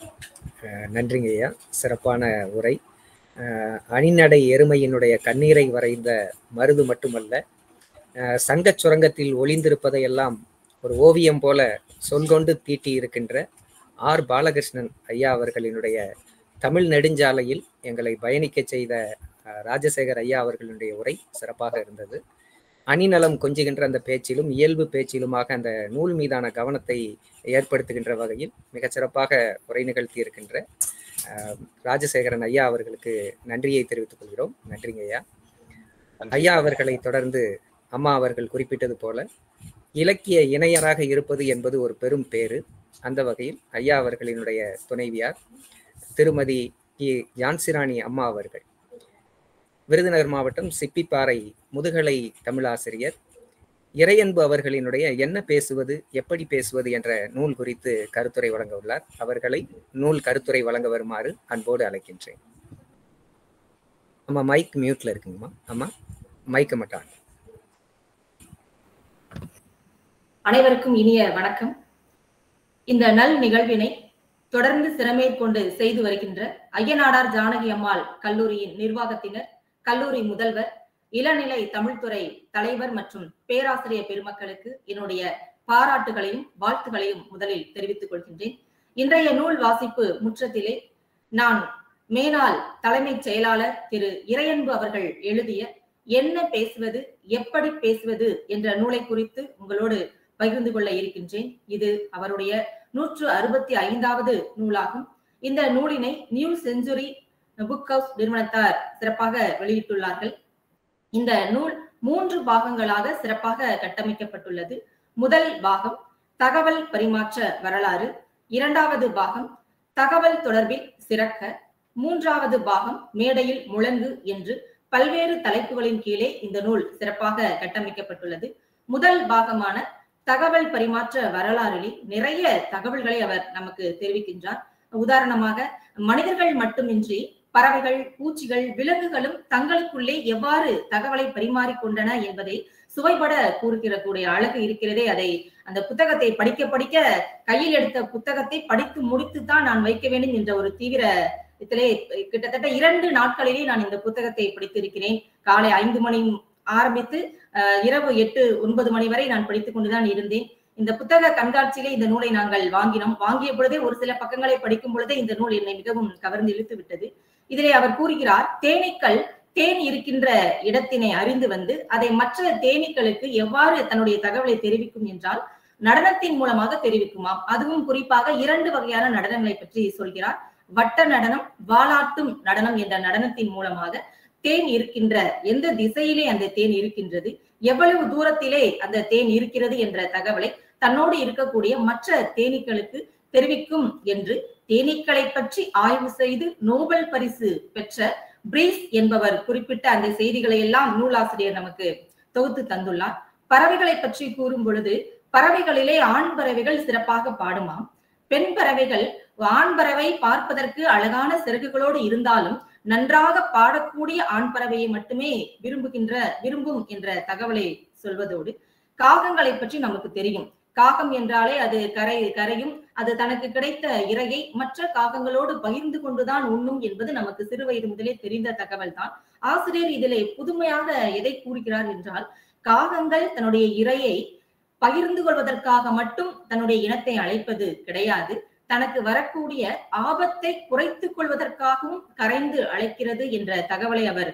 அஹ் நன்றிங்க ஐயா சிறப்பான உரை அஹ் அணிநடை எருமையினுடைய கண்ணீரை வரைந்த மருது மட்டுமல்ல அஹ் சங்கச் சுரங்கத்தில் ஒளிந்திருப்பதையெல்லாம் ஒரு ஓவியம் போல சொல்கொண்டு தீட்டி இருக்கின்ற ஆர் பாலகிருஷ்ணன் ஐயா அவர்களினுடைய தமிழ் நெடுஞ்சாலையில் எங்களை பயணிக்க செய்த அஹ், ராஜசேகர் ஐயா அவர்களுடைய உரை சிறப்பாக இருந்தது அணிநலம் கொஞ்சுகின்ற அந்த பேச்சிலும் இயல்பு பேச்சிலுமாக அந்த நூல் மீதான கவனத்தை ஏற்படுத்துகின்ற வகையில் மிகச் சிறப்பாக உரை நிகழ்த்தி இருக்கின்ற அஹ், ராஜசேகரன் ஐயா அவர்களுக்கு நன்றியை தெரிவித்துக் கொள்கிறோம் நன்றிங்க ஐயா நன்றி. ஐயா அவர்களை தொடர்ந்து அம்மா அவர்கள் குறிப்பிட்டது போல இலக்கிய இணையராக இருப்பது என்பது ஒரு பெரும் பேறு அந்த வகையில் ஐயா அவர்களினுடைய துணைவியார் திருமதி இ ஜான்சிராணி அம்மா அவர்கள் விருதுநகர் மாவட்டம் சிப்பிப்பாறை முதுகலை தமிழாசிரியர் இறையன்பு அவர்களினுடைய என்ன பேசுவது எப்படி பேசுவது என்ற நூல் குறித்து கருத்துரை வழங்க உள்ளார் அவர்களை நூல் கருத்துரை வழங்க வருமாறு அன்போடு அழைக்கின்றேன் அம்மா மைக் மியூட்ல இருக்குங்கம்மா அம்மா மைக்க மாட்டாங்க அனைவருக்கும் இனிய வணக்கம் இந்த நல் நிகழ்வினை தொடர்ந்து சிறமேற்கொண்டு செய்து வருகின்ற ஐயனாடார் ஜானகி அம்மாள் கல்லூரியின் நிர்வாகத்தினர் கல்லூரி முதல்வர் இளநிலை தமிழ்துறை தலைவர் மற்றும் பேராசிரியர் பெருமக்களுக்கு என்னுடைய பாராட்டுகளையும் வாழ்த்துகளையும் முதலில் தெரிவித்துக் கொள்கின்றேன் இன்றைய நூல் வாசிப்பு முற்றத்திலே நான் மேனாள் தலைமைச் செயலாளர் திரு இறையன்பு அவர்கள் எழுதிய என்ன பேசுவது எப்படி பேசுவது என்ற நூலை குறித்து உங்களோடு பகிர்ந்து கொள்ள இருக்கின்றேன் இது அவருடைய நூற்று அறுபத்தி ஐந்தாவது நூலாகும் இந்த நூலினை நியூ செஞ்சுரி புக் ஹவுஸ் நிறுவனத்தார் சிறப்பாக வெளியிட்டுள்ளார்கள் இந்த நூல் மூன்று பாகங்களாக சிறப்பாக கட்டமைக்கப்பட்டுள்ளது முதல் பாகம் தகவல் பரிமாற்ற வரலாறு இரண்டாவது பாகம் தகவல் தொடர்பில் சிறக்க மூன்றாவது பாகம் மேடையில் முழங்கு என்று பல்வேறு தலைப்புகளின் கீழே இந்த நூல் சிறப்பாக கட்டமைக்கப்பட்டுள்ளது முதல் பாகமான தகவல் பரிமாற்ற வரலாறிலே நிறைய தகவல்களை அவர் நமக்கு தெரிவிக்கின்றார் உதாரணமாக மனிதர்கள் மட்டுமின்றி பறவைகள் பூச்சிகள் விலங்குகளும் தங்களுக்குள்ளே எவ்வாறு தகவலை பரிமாறிக்கொண்டன என்பதை சுவைபட கூறுகிற கூடிய அழகு இருக்கிறதே அதை அந்த புத்தகத்தை படிக்க படிக்க கையில் எடுத்த புத்தகத்தை படித்து முடித்துதான் நான் வைக்க வேண்டும் என்ற ஒரு தீவிர இதிலே கிட்டத்தட்ட இரண்டு நாட்களிலே நான் இந்த புத்தகத்தை படித்திருக்கிறேன் காலை ஐந்து மணி ஆரம்பித்து அஹ், இரவு எட்டு ஒன்பது மணி வரை நான் படித்துக் கொண்டுதான் இருந்தேன் இந்த புத்தக கண்காட்சியிலே இந்த நூலை நாங்கள் வாங்கினோம் வாங்கிய பொழுதே ஒரு சில பக்கங்களை படிக்கும் பொழுதே இந்த நூல் என்னை மிகவும் கவர்ந்து இழுத்து விட்டது இதிலே அவர் கூறுகிறார் தேனீக்கள் தேன் இருக்கின்ற இடத்தினை அறிந்து வந்து அதை மற்ற தேனீக்களுக்கு எவ்வாறு தன்னுடைய தகவலை தெரிவிக்கும் என்றால் நடனத்தின் மூலமாக தெரிவிக்குமாம் அதுவும் குறிப்பாக இரண்டு வகையான நடனங்களை பற்றி சொல்கிறார் வட்ட நடனம் வாலாட்டும் நடனம் என்ற நடனத்தின் மூலமாக தேன் இருக்கின்ற எந்த திசையிலே அந்த தேன் இருக்கின்றது எவ்வளவு தூரத்திலே அந்த தேன் இருக்கிறது என்ற தகவலை தன்னோடு இருக்கக்கூடிய மற்ற தேனீக்களுக்கு தெரிவிக்கும் என்று தேனீக்களை பற்றி ஆய்வு செய்து நோபல் பரிசு பெற்ற பிரீஸ் என்பவர் குறிப்பிட்ட அந்த செய்திகளை எல்லாம் நூலாசிரியர் நமக்கு தொகுத்து தந்துள்ளார் பறவைகளை பற்றி கூறும் பொழுது பறவைகளிலே ஆண் பறவைகள் சிறப்பாக பாடுமாம் பெண் பறவைகள் ஆண் பறவை பார்ப்பதற்கு அழகான சிறகுகளோடு இருந்தாலும் நன்றாக பாடக்கூடிய ஆண் பறவையை மட்டுமே விரும்புகின்ற விரும்பும் என்ற தகவலை சொல்வதோடு காகங்களை பற்றி நமக்கு தெரியும் காகம் என்றாலே அது கரை கரையும் அது தனக்கு கிடைத்த இரையை மற்ற காகங்களோடு பகிர்ந்து கொண்டுதான் உண்ணும் என்பது நமக்கு சிறு வயது முதலே தெரிந்த தகவல் தான் ஆசிரியர் இதிலே புதுமையாக எதை கூறுகிறார் என்றால் காகங்கள் தன்னுடைய இரையை பகிர்ந்து கொள்வதற்காக மட்டும் தன்னுடைய இனத்தை அழைப்பது கிடையாது தனக்கு வரக்கூடிய ஆபத்தை குறைத்துக் கொள்வதற்காகவும் கரைந்து அழைக்கிறது என்ற தகவலை அவர்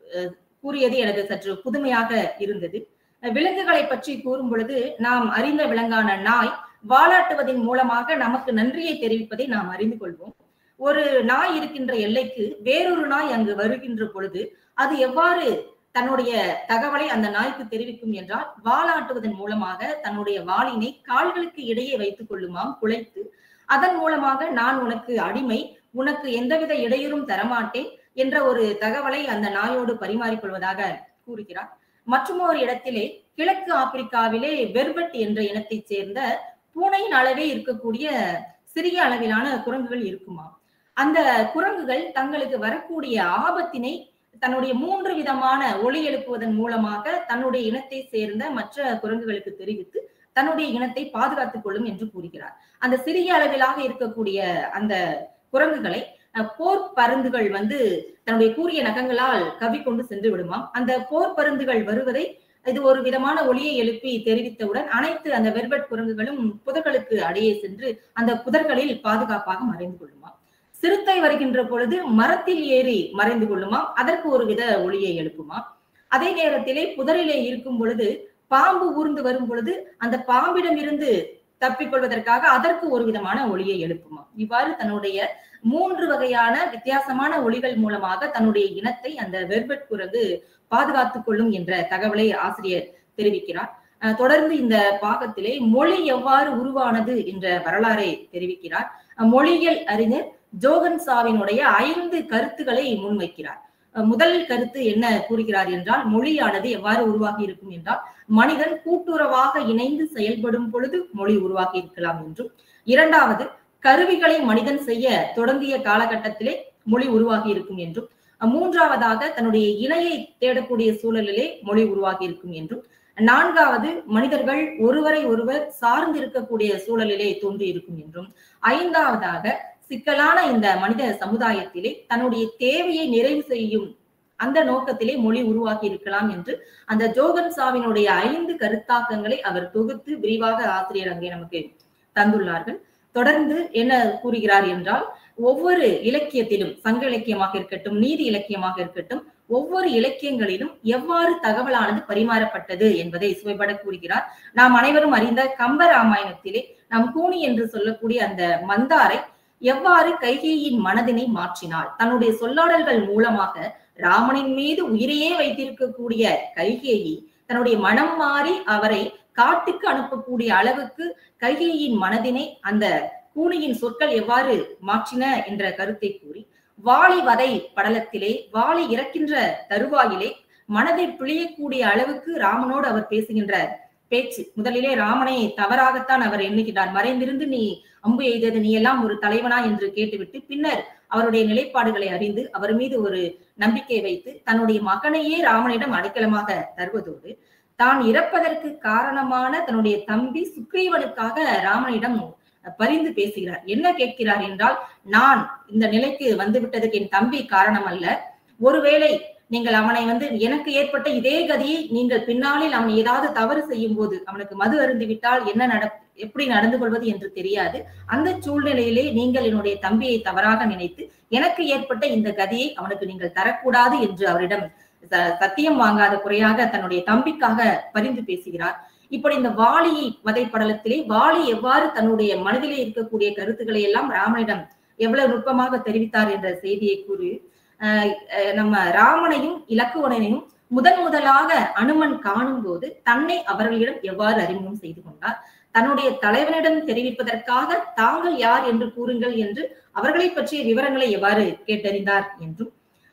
கூறியது எனக்கு சற்று புதுமையாக இருந்தது விலங்குகளை பற்றி கூறும் பொழுது நாம் அறிந்த விலங்கான நாய் வாலாட்டுவதன் மூலமாக நமக்கு நன்றியை தெரிவிப்பதை நாம் அறிந்து கொள்வோம் ஒரு நாய் இருக்கின்ற எல்லைக்கு வேறொரு நாய் அங்கு வருகின்ற பொழுது அது எவ்வாறு தன்னுடைய தகவலை அந்த நாய்க்கு தெரிவிக்கும் என்றால் வாலாட்டுவதன் மூலமாக தன்னுடைய வாளினை கால்களுக்கு இடையே வைத்துக் கொள்ளுமாம் குலைத்து அதன் மூலமாக நான் உனக்கு அடிமை உனக்கு எந்தவித இடையூறும் தரமாட்டேன் என்ற ஒரு தகவலை அந்த நாயோடு பரிமாறிக்கொள்வதாக கூறுகிறார் மற்றும் ஒரு இடத்திலே கிழக்கு ஆப்பிரிக்காவிலே வெர்வெட் என்ற இனத்தைச் சேர்ந்த பூனையின் அளவே இருக்கக்கூடிய சிறிய அளவிலான குரங்குகள் இருக்குமா அந்த குரங்குகள் தங்களுக்கு வரக்கூடிய ஆபத்தினை தன்னுடைய மூன்று விதமான ஒளி எழுப்புவதன் மூலமாக தன்னுடைய இனத்தை சேர்ந்த மற்ற குரங்குகளுக்கு தெரிவித்து தன்னுடைய இனத்தை பாதுகாத்துக் கொள்ளும் என்று கூறுகிறார் அந்த சிறிய அளவிலாக இருக்கக்கூடிய அந்த குரங்குகளை போர் பருந்துகள் வந்து தன்னுடைய கூறிய நகங்களால் கவி கொண்டு சென்று விடுமாம் அந்த போர் பருந்துகள் வருவதை இது ஒரு விதமான ஒளியை எழுப்பி தெரிவித்தவுடன் அனைத்து அந்த வெர்வெட் குரங்குகளும் புதர்களுக்கு அடையே சென்று அந்த புதர்களில் பாதுகாப்பாக மறைந்து கொள்ளுமாம் சிறுத்தை வருகின்ற பொழுது மரத்தில் ஏறி மறைந்து கொள்ளுமாம் அதற்கு ஒரு வித ஒளியை எழுப்புமாம் அதே நேரத்திலே புதரிலே இருக்கும் பொழுது பாம்பு ஊர்ந்து வரும் பொழுது அந்த பாம்பிடம் இருந்து தப்பிக்கொள்வதற்காக அதற்கு ஒரு விதமான ஒளியை எழுப்புமா இவ்வாறு தன்னுடைய மூன்று வகையான வித்தியாசமான ஒளிகள் மூலமாக தன்னுடைய இனத்தை அந்த வெர்பெட் குரங்கு பாதுகாத்துக் கொள்ளும் என்ற தகவலை ஆசிரியர் தெரிவிக்கிறார் தொடர்ந்து இந்த பாகத்திலே மொழி எவ்வாறு உருவானது என்ற வரலாறை தெரிவிக்கிறார் மொழியியல் அறிஞர் ஜோகன் சாவினுடைய ஐந்து கருத்துக்களை முன்வைக்கிறார் முதல் கருத்து என்ன கூறுகிறார் என்றால் மொழியானது எவ்வாறு உருவாகி இருக்கும் என்றால் மனிதன் கூட்டுறவாக இணைந்து செயல்படும் பொழுது மொழி உருவாகி இருக்கலாம் என்றும் இரண்டாவது கருவிகளை மனிதன் செய்ய தொடங்கிய காலகட்டத்திலே மொழி உருவாகி இருக்கும் என்றும் மூன்றாவதாக தன்னுடைய இணையை தேடக்கூடிய சூழலிலே மொழி உருவாகி இருக்கும் என்றும் நான்காவது மனிதர்கள் ஒருவரை ஒருவர் சார்ந்து இருக்கக்கூடிய சூழலிலே தோன்றி இருக்கும் என்றும் ஐந்தாவதாக சிக்கலான இந்த மனித சமுதாயத்திலே தன்னுடைய தேவையை நிறைவு செய்யும் அந்த நோக்கத்திலே மொழி உருவாகி இருக்கலாம் என்று அந்த ஜோகன் சாவினுடைய ஐந்து கருத்தாக்கங்களை அவர் தொகுத்து விரிவாக ஆசிரியர் அங்கே நமக்கு தந்துள்ளார்கள் தொடர்ந்து என்ன கூறுகிறார் என்றால் ஒவ்வொரு இலக்கியத்திலும் சங்க இலக்கியமாக இருக்கட்டும் நீதி இலக்கியமாக இருக்கட்டும் ஒவ்வொரு இலக்கியங்களிலும் எவ்வாறு தகவலானது பரிமாறப்பட்டது என்பதை சுவைபட கூறுகிறார் நாம் அனைவரும் அறிந்த கம்ப ராமாயணத்திலே நாம் கூனி என்று சொல்லக்கூடிய அந்த மந்தாரை எவ்வாறு கைகேயின் மனதினை மாற்றினாள் தன்னுடைய சொல்லாடல்கள் மூலமாக ராமனின் மீது உயிரையே வைத்திருக்கக்கூடிய கைகேயி தன்னுடைய மனம் மாறி அவரை காட்டுக்கு அனுப்பக்கூடிய அளவுக்கு கைகேயின் மனதினை அந்த கூனியின் சொற்கள் எவ்வாறு மாற்றின என்ற கருத்தை கூறி வாளி வதை படலத்திலே வாளி இறக்கின்ற தருவாயிலே மனதை பிழியக்கூடிய அளவுக்கு ராமனோடு அவர் பேசுகின்ற பேச்சு முதலிலே ராமனை தவறாகத்தான் அவர் எண்ணுகிறார் மறைந்திருந்து நீ அம்பு எய்தது நீ எல்லாம் ஒரு தலைவனா என்று கேட்டுவிட்டு பின்னர் அவருடைய நிலைப்பாடுகளை அறிந்து அவர் மீது ஒரு நம்பிக்கை வைத்து தன்னுடைய மகனையே ராமனிடம் அடைக்கலமாக தருவதோடு தான் இறப்பதற்கு காரணமான தன்னுடைய தம்பி சுக்ரீவனுக்காக ராமனிடம் பரிந்து பேசுகிறார் என்ன கேட்கிறார் என்றால் நான் இந்த நிலைக்கு வந்து விட்டதுக்கு என் தம்பி காரணம் அல்ல ஒருவேளை நீங்கள் அவனை வந்து எனக்கு ஏற்பட்ட இதே கதியை நீங்கள் பின்னாளில் அவன் ஏதாவது தவறு செய்யும் போது அவனுக்கு மது அருந்து விட்டால் என்ன நட எப்படி நடந்து கொள்வது என்று தெரியாது அந்த சூழ்நிலையிலே நீங்கள் என்னுடைய தம்பியை தவறாக நினைத்து எனக்கு ஏற்பட்ட இந்த கதியை அவனுக்கு நீங்கள் தரக்கூடாது என்று அவரிடம் சத்தியம் வாங்காத குறையாக தன்னுடைய தம்பிக்காக பரிந்து பேசுகிறார் இப்படி இந்த வாலியை வதைப்படலத்திலே வாலி எவ்வாறு தன்னுடைய மனதிலே இருக்கக்கூடிய கருத்துக்களை எல்லாம் ராமனிடம் எவ்வளவு நுட்பமாக தெரிவித்தார் என்ற செய்தியை கூறி நம்ம ராமனையும் இலக்குவனையும் முதன் முதலாக அனுமன் காணும் போது தன்னை அவர்களிடம் எவ்வாறு அறிமுகம் செய்து கொண்டார் தன்னுடைய தலைவனிடம் தெரிவிப்பதற்காக தாங்கள் யார் என்று கூறுங்கள் என்று அவர்களை பற்றிய விவரங்களை எவ்வாறு கேட்டறிந்தார் என்றும்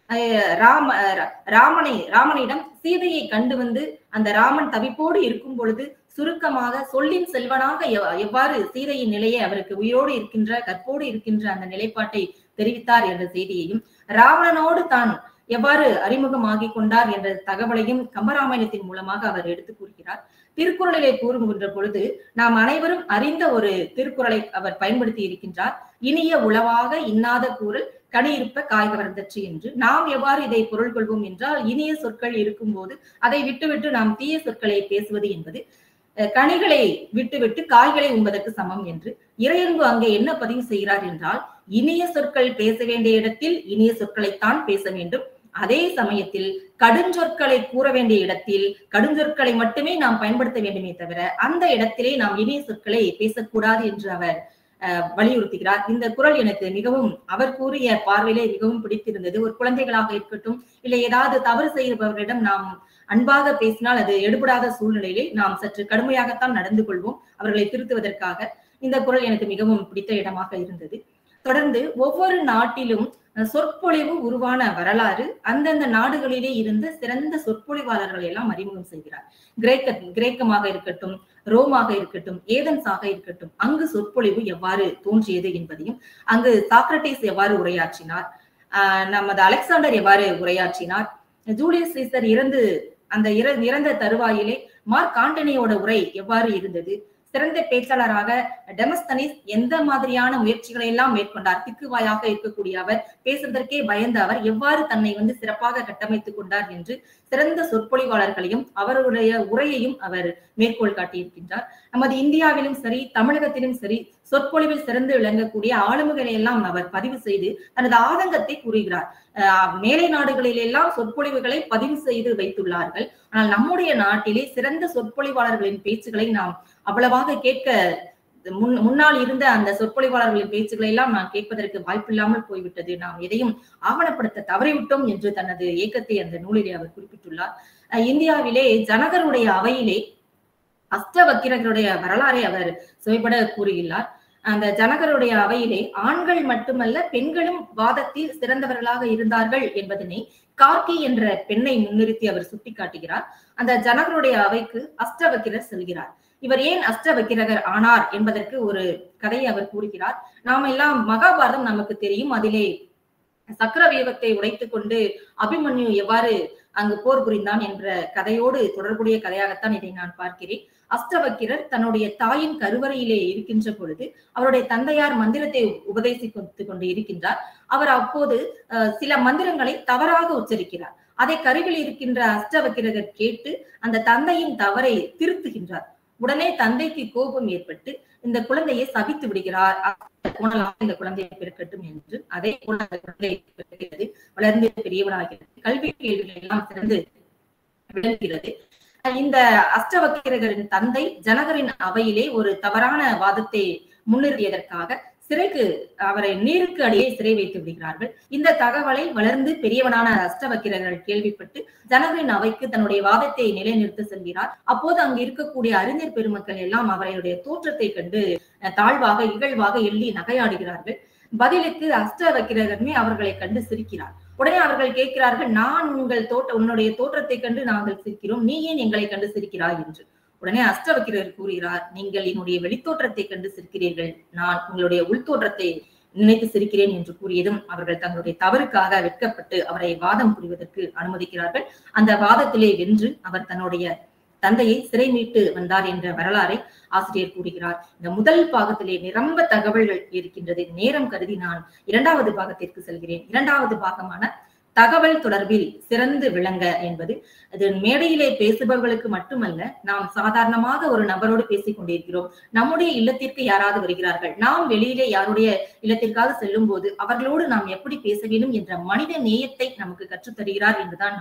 அஹ் ராம அஹ் ராமனை ராமனிடம் சீதையை கண்டு வந்து அந்த ராமன் தவிப்போடு இருக்கும் பொழுது சுருக்கமாக சொல்லின் செல்வனாக எவ்- எவ்வாறு சீதையின் நிலையை அவருக்கு உயிரோடு இருக்கின்ற கற்போடு இருக்கின்ற அந்த நிலைப்பாட்டை தெரிவித்தார் என்ற செய்தியையும் ராவணனோடு தான் எவ்வாறு அறிமுகமாகிக் கொண்டார் என்ற தகவலையும் கம்பராமாயணத்தின் மூலமாக அவர் எடுத்து கூறுகிறார் திருக்குறளிலே கூறுகின்ற பொழுது நாம் அனைவரும் அறிந்த ஒரு திருக்குறளை அவர் பயன்படுத்தி இருக்கின்றார் இனிய உளவாக இன்னாத கூறல் கனி இருப்ப காய் கவர்ந்தற்று என்று நாம் எவ்வாறு இதை பொருள் கொள்வோம் என்றால் இனிய சொற்கள் இருக்கும்போது அதை விட்டுவிட்டு நாம் தீய சொற்களை பேசுவது என்பது அஹ், கனிகளை விட்டுவிட்டு காய்களை உண்பதற்கு சமம் என்று இறையன்பு அங்கே என்ன பதிவு செய்கிறார் என்றால் இனிய சொற்கள் பேச வேண்டிய இடத்தில் இனிய சொற்களைத்தான் பேச வேண்டும் அதே சமயத்தில் கடுஞ்சொற்களை கூற வேண்டிய இடத்தில் கடுஞ்சொற்களை மட்டுமே நாம் பயன்படுத்த வேண்டுமே தவிர அந்த இடத்திலே நாம் இனிய சொற்களை பேசக்கூடாது என்று அவர் அஹ், வலியுறுத்துகிறார் இந்த குரல் எனக்கு மிகவும் அவர் கூறிய பார்வையிலே மிகவும் பிடித்திருந்தது ஒரு குழந்தைகளாக இருக்கட்டும் இல்லை ஏதாவது தவறு செய்பவர்களிடம் நாம் அன்பாக பேசினால் அது எடுபடாத சூழ்நிலையிலே நாம் சற்று கடுமையாகத்தான் நடந்து கொள்வோம் அவர்களை திருத்துவதற்காக இந்த குரல் எனக்கு மிகவும் பிடித்த இடமாக இருந்தது தொடர்ந்து ஒவ்வொரு நாட்டிலும் அஹ், சொற்பொழிவு உருவான வரலாறு அந்தந்த நாடுகளிலே இருந்த சிறந்த சொற்பொழிவாளர்களை எல்லாம் அறிமுகம் செய்கிறார் கிரேக்க கிரேக்கமாக இருக்கட்டும் ரோமாக இருக்கட்டும் ஏதன்ஸாக இருக்கட்டும் அங்கு சொற்பொழிவு எவ்வாறு தோன்றியது என்பதையும் அங்கு சாக்ரட்டிஸ் எவ்வாறு உரையாற்றினார் ஆஹ் நமது அலெக்சாண்டர் எவ்வாறு உரையாற்றினார் ஜூலியஸ் சீசர் இறந்து அந்த இற- இறந்த தருவாயிலே மார்க் ஆண்டனியோட உரை எவ்வாறு இருந்தது சிறந்த பேச்சாளராக டெமஸ்தனிஸ் எந்த மாதிரியான முயற்சிகளை எல்லாம் மேற்கொண்டார் திக்குவாயாக இருக்கக்கூடிய அவர் பேசுவதற்கே பயந்த அவர் எவ்வாறு தன்னை வந்து சிறப்பாக கட்டமைத்துக் கொண்டார் என்று சிறந்த சொற்பொழிவாளர்களையும் அவருடைய உரையையும் அவர் மேற்கோள் காட்டியிருக்கின்றார் நமது இந்தியாவிலும் சரி தமிழகத்திலும் சரி சொற்பொழிவில் சிறந்து விளங்கக்கூடிய ஆளுமைகளை எல்லாம் அவர் பதிவு செய்து தனது ஆதங்கத்தை கூறுகிறார் அஹ் மேலை நாடுகளில் எல்லாம் சொற்பொழிவுகளை பதிவு செய்து வைத்துள்ளார்கள் ஆனால் நம்முடைய நாட்டிலே சிறந்த சொற்பொழிவாளர்களின் பேச்சுகளை நாம் அவ்வளவாக கேட்க முன் முன்னால் இருந்த அந்த சொற்பொழிவாளர்களின் பேச்சுக்களை எல்லாம் நான் கேட்பதற்கு வாய்ப்பில்லாமல் போய்விட்டது நாம் எதையும் ஆவணப்படுத்த தவறிவிட்டோம் என்று தனது ஏக்கத்தை அந்த நூலிலே அவர் குறிப்பிட்டுள்ளார் அஹ் இந்தியாவிலே ஜனகருடைய அவையிலே அஷ்டவக்கிரகருடைய வரலாறை அவர் சுவைபட கூறுகிறார் அந்த ஜனகருடைய அவையிலே ஆண்கள் மட்டுமல்ல பெண்களும் வாதத்தில் சிறந்தவர்களாக இருந்தார்கள் என்பதனை கார்கி என்ற பெண்ணை முன்னிறுத்தி அவர் சுட்டிக்காட்டுகிறார் அந்த ஜனகருடைய அவைக்கு அஷ்டவக்கிரர் செல்கிறார் இவர் ஏன் அஷ்டவக்கிரகர் ஆனார் என்பதற்கு ஒரு கதையை அவர் கூறுகிறார் நாம எல்லாம் மகாபாரதம் நமக்கு தெரியும் அதிலே சக்கரவியூகத்தை உடைத்துக் கொண்டு அபிமன்யு எவ்வாறு அங்கு போர் புரிந்தான் என்ற கதையோடு தொடர்புடைய கதையாகத்தான் இதை நான் பார்க்கிறேன் அஷ்டவக்கிரர் தன்னுடைய தாயின் கருவறையிலே இருக்கின்ற பொழுது அவருடைய தந்தையார் மந்திரத்தை உபதேசித்துக் கொண்டு இருக்கின்றார் அவர் அப்போது அஹ், சில மந்திரங்களை தவறாக உச்சரிக்கிறார் அதை கருவில் இருக்கின்ற அஷ்டவக்கிரகர் கேட்டு அந்த தந்தையின் தவறை திருத்துகின்றார் உடனே தந்தைக்கு கோபம் ஏற்பட்டு இந்த குழந்தையை சபித்து விடுகிறார் போனலாம் இந்த குழந்தையை பெருக்கட்டும் என்று அதே போல அந்த குழந்தை பெறுகிறது வளர்ந்து பெரியவனாகிறது கல்வி கேள்விகள் எல்லாம் சிறந்து விளங்குகிறது இந்த அஷ்டவக்கிரகரின் தந்தை ஜனகரின் அவையிலே ஒரு தவறான வாதத்தை முன்னிறுத்தியதற்காக சிறைக்கு அவரை நீருக்கு அடியே சிறை வைத்து விடுகிறார்கள் இந்த தகவலை வளர்ந்து பெரியவனான அஷ்டவக்கிரர்கள் கேள்விப்பட்டு ஜனகரின் அவைக்கு தன்னுடைய வாதத்தை நிலைநிறுத்த செல்கிறார் அப்போது அங்கு இருக்கக்கூடிய அறிஞர் பெருமக்கள் எல்லாம் அவருடைய தோற்றத்தை கண்டு அஹ், தாழ்வாக இகழ்வாக எள்ளி நகையாடுகிறார்கள் பதிலுக்கு அஷ்டவக்கிரகருமே அவர்களை கண்டு சிரிக்கிறார் உடனே அவர்கள் கேட்கிறார்கள் நான் உங்கள் தோட்ட உன்னுடைய தோற்றத்தை கண்டு நாங்கள் சிரிக்கிறோம் நீ ஏன் எங்களை கண்டு சிரிக்கிறாய் என்று உடனே அஷ்டவக்கிரர் கூறுகிறார் நீங்கள் என்னுடைய வெளித்தோற்றத்தை கண்டு சிரிக்கிறீர்கள் நான் உங்களுடைய உள்தோற்றத்தை நினைத்து சிரிக்கிறேன் என்று கூறியதும் அவர்கள் தங்களுடைய தவறுக்காக வெட்கப்பட்டு அவரை வாதம் புரிவதற்கு அனுமதிக்கிறார்கள் அந்த வாதத்திலே வென்று அவர் தன்னுடைய தந்தையை சிறை மீட்டு வந்தார் என்ற வரலாறை ஆசிரியர் கூறுகிறார் இந்த முதல் பாகத்திலே நிரம்ப தகவல்கள் இருக்கின்றது நேரம் கருதி நான் இரண்டாவது பாகத்திற்கு செல்கிறேன் இரண்டாவது பாகமான தகவல் தொடர்பில் சிறந்து விளங்க என்பது அது மேடையிலே பேசுபவர்களுக்கு மட்டுமல்ல நாம் சாதாரணமாக ஒரு நபரோடு பேசிக் கொண்டிருக்கிறோம் நம்முடைய இல்லத்திற்கு யாராவது வருகிறார்கள் நாம் வெளியிலே யாருடைய இல்லத்திற்காக செல்லும் போது அவர்களோடு நாம் எப்படி பேச வேண்டும் என்ற மனித நேயத்தை நமக்கு கற்றுத் தருகிறார் என்றுதான் நான்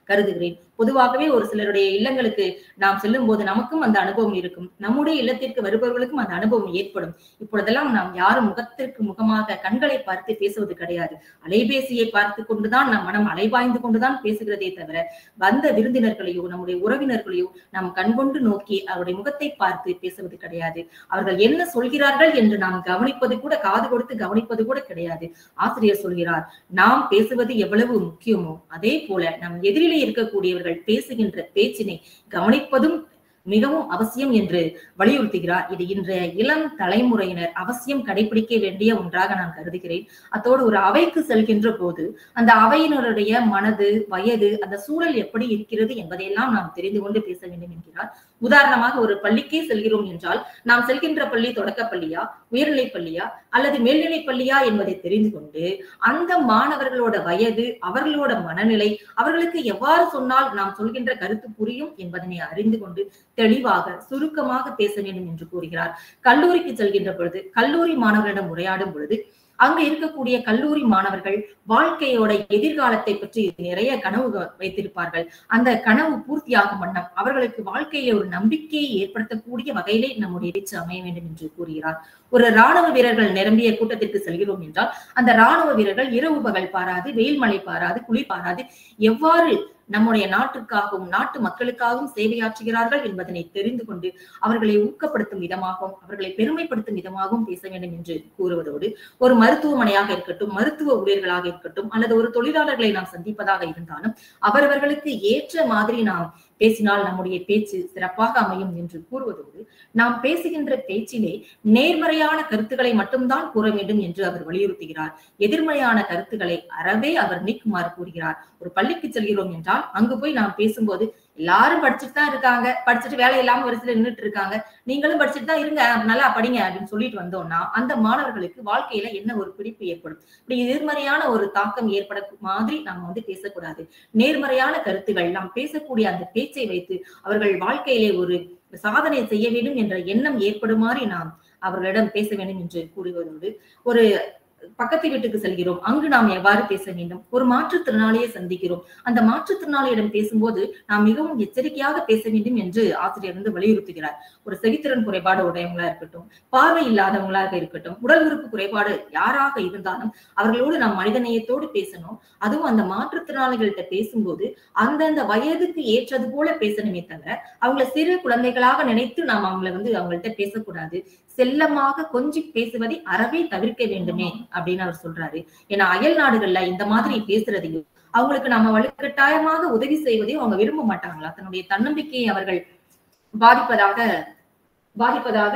கருதுகிறேன் பொதுவாகவே ஒரு சிலருடைய இல்லங்களுக்கு நாம் செல்லும் போது நமக்கும் அந்த அனுபவம் இருக்கும் நம்முடைய இல்லத்திற்கு வருபவர்களுக்கும் அந்த அனுபவம் ஏற்படும் இப்பொழுதெல்லாம் நாம் யாரும் முகத்திற்கு முகமாக கண்களை பார்த்து பேசுவது கிடையாது அலைபேசியை பார்த்து கொண்டுதான் நம் மனம் அலைபாய்ந்து கொண்டுதான் பேசுகிறதே தவிர வந்த விருந்தினர்களையோ நம்முடைய உறவினர்களையோ நாம் கண்கொண்டு நோக்கி அவருடைய முகத்தை பார்த்து பேசுவது கிடையாது அவர்கள் என்ன சொல்கிறார்கள் என்று நாம் கவனிப்பது கூட காது கொடுத்து கவனிப்பது கூட கிடையாது ஆசிரியர் சொல்கிறார் நாம் பேசுவது எவ்வளவு முக்கியமோ அதே போல நம் எதிரிலே இருக்கக்கூடியவர்கள் பேசுகின்ற பேச்சினை கவனிப்பதும் மிகவும் அவசியம் என்று வலியுறுத்துகிறார் இது இன்றைய இளம் தலைமுறையினர் அவசியம் கடைபிடிக்க வேண்டிய ஒன்றாக நான் கருதுகிறேன் அத்தோடு ஒரு அவைக்கு செல்கின்ற போது அந்த அவையினருடைய மனது வயது அந்த சூழல் எப்படி இருக்கிறது என்பதையெல்லாம் நாம் தெரிந்து கொண்டு பேச வேண்டும் என்கிறார் உதாரணமாக ஒரு பள்ளிக்கே செல்கிறோம் என்றால் நாம் செல்கின்ற பள்ளி தொடக்க பள்ளியா உயர்நிலை பள்ளியா அல்லது மேல்நிலை பள்ளியா என்பதை தெரிந்து கொண்டு அந்த மாணவர்களோட வயது அவர்களோட மனநிலை அவர்களுக்கு எவ்வாறு சொன்னால் நாம் சொல்கின்ற கருத்து புரியும் என்பதனை அறிந்து கொண்டு தெளிவாக சுருக்கமாக பேச வேண்டும் என்று கூறுகிறார் கல்லூரிக்கு செல்கின்ற பொழுது கல்லூரி மாணவர்களிடம் உரையாடும் பொழுது அங்க இருக்கக்கூடிய கல்லூரி மாணவர்கள் வாழ்க்கையோட எதிர்காலத்தை பற்றி நிறைய கனவு வைத்திருப்பார்கள் அந்த கனவு பூர்த்தியாகும் வண்ணம் அவர்களுக்கு வாழ்க்கையில ஒரு நம்பிக்கையை ஏற்படுத்தக்கூடிய வகையிலே நம்முடைய பேச்சு அமைய வேண்டும் என்று கூறுகிறார் ஒரு ராணுவ வீரர்கள் நிரம்பிய கூட்டத்திற்கு செல்கிறோம் என்றால் அந்த ராணுவ வீரர்கள் இரவு பகல் பாராது வெயில் மழை பாராது குளிர் பாராது எவ்வாறு நம்முடைய நாட்டுக்காகவும் நாட்டு மக்களுக்காகவும் சேவையாற்றுகிறார்கள் என்பதனை தெரிந்து கொண்டு அவர்களை ஊக்கப்படுத்தும் விதமாகவும் அவர்களை பெருமைப்படுத்தும் விதமாகவும் பேச வேண்டும் என்று கூறுவதோடு ஒரு மருத்துவமனையாக இருக்கட்டும் மருத்துவ ஊழியர்களாக இருக்கட்டும் அல்லது ஒரு தொழிலாளர்களை நாம் சந்திப்பதாக இருந்தாலும் அவரவர்களுக்கு ஏற்ற மாதிரி நாம் பேசினால் நம்முடைய பேச்சு சிறப்பாக அமையும் என்று கூறுவதோடு நாம் பேசுகின்ற பேச்சிலே நேர்மறையான கருத்துக்களை மட்டும்தான் கூற வேண்டும் என்று அவர் வலியுறுத்துகிறார் எதிர்மறையான கருத்துக்களை அறவே அவர் நீக்குமாறு கூறுகிறார் ஒரு பள்ளிக்கு செல்கிறோம் என்றால் அங்கு போய் நாம் பேசும்போது எல்லாரும் படிச்சுட்டு தான் இருக்காங்க படிச்சுட்டு வேலை இல்லாம வரிசையில நின்றுட்டு இருக்காங்க நீங்களும் படிச்சுட்டு தான் இருங்க நல்லா படிங்க அப்படின்னு சொல்லிட்டு வந்தோம்னா அந்த மாணவர்களுக்கு வாழ்க்கையில என்ன ஒரு பிடிப்பு ஏற்படும் இப்படி எதிர்மறையான ஒரு தாக்கம் ஏற்பட மாதிரி நாம் வந்து பேசக்கூடாது நேர்மறையான கருத்துகள் நாம் பேசக்கூடிய அந்த பேச்சை வைத்து அவர்கள் வாழ்க்கையிலே ஒரு சாதனை செய்ய வேண்டும் என்ற எண்ணம் ஏற்படுமாறு நாம் அவர்களிடம் பேச வேண்டும் என்று கூறுவதோடு ஒரு பக்கத்து வீட்டுக்கு செல்கிறோம் அங்கு நாம் எவ்வாறு பேச வேண்டும் ஒரு மாற்றுத்திறனாளியை சந்திக்கிறோம் அந்த மாற்றுத்திறனாளியிடம் பேசும்போது நாம் மிகவும் எச்சரிக்கையாக பேச வேண்டும் என்று ஆசிரியர் வந்து வலியுறுத்துகிறார் ஒரு செவித்திறன் குறைபாடு உடையவங்களா இருக்கட்டும் பார்வை இல்லாதவங்களாக இருக்கட்டும் உடல் உறுப்பு குறைபாடு யாராக இருந்தாலும் அவர்களோடு நாம் மனிதநேயத்தோடு பேசணும் அதுவும் அந்த மாற்றுத்திறனாளிகள்கிட்ட பேசும்போது அந்தந்த வயதுக்கு ஏற்றது போல பேசணுமே தவிர அவங்கள சிறு குழந்தைகளாக நினைத்து நாம் அவங்கள வந்து அவங்கள்ட்ட பேசக்கூடாது செல்லமாக கொஞ்சி பேசுவதை அறவே தவிர்க்க வேண்டுமே அப்படின்னு அவர் சொல்றாரு ஏன்னா அயல் நாடுகள்ல இந்த மாதிரி பேசுறதையும் அவங்களுக்கு நாம வலுக்கட்டாயமாக உதவி செய்வதையும் அவங்க விரும்ப மாட்டாங்களா தன்னுடைய தன்னம்பிக்கையை அவர்கள் பாதிப்பதாக பாதிப்பதாக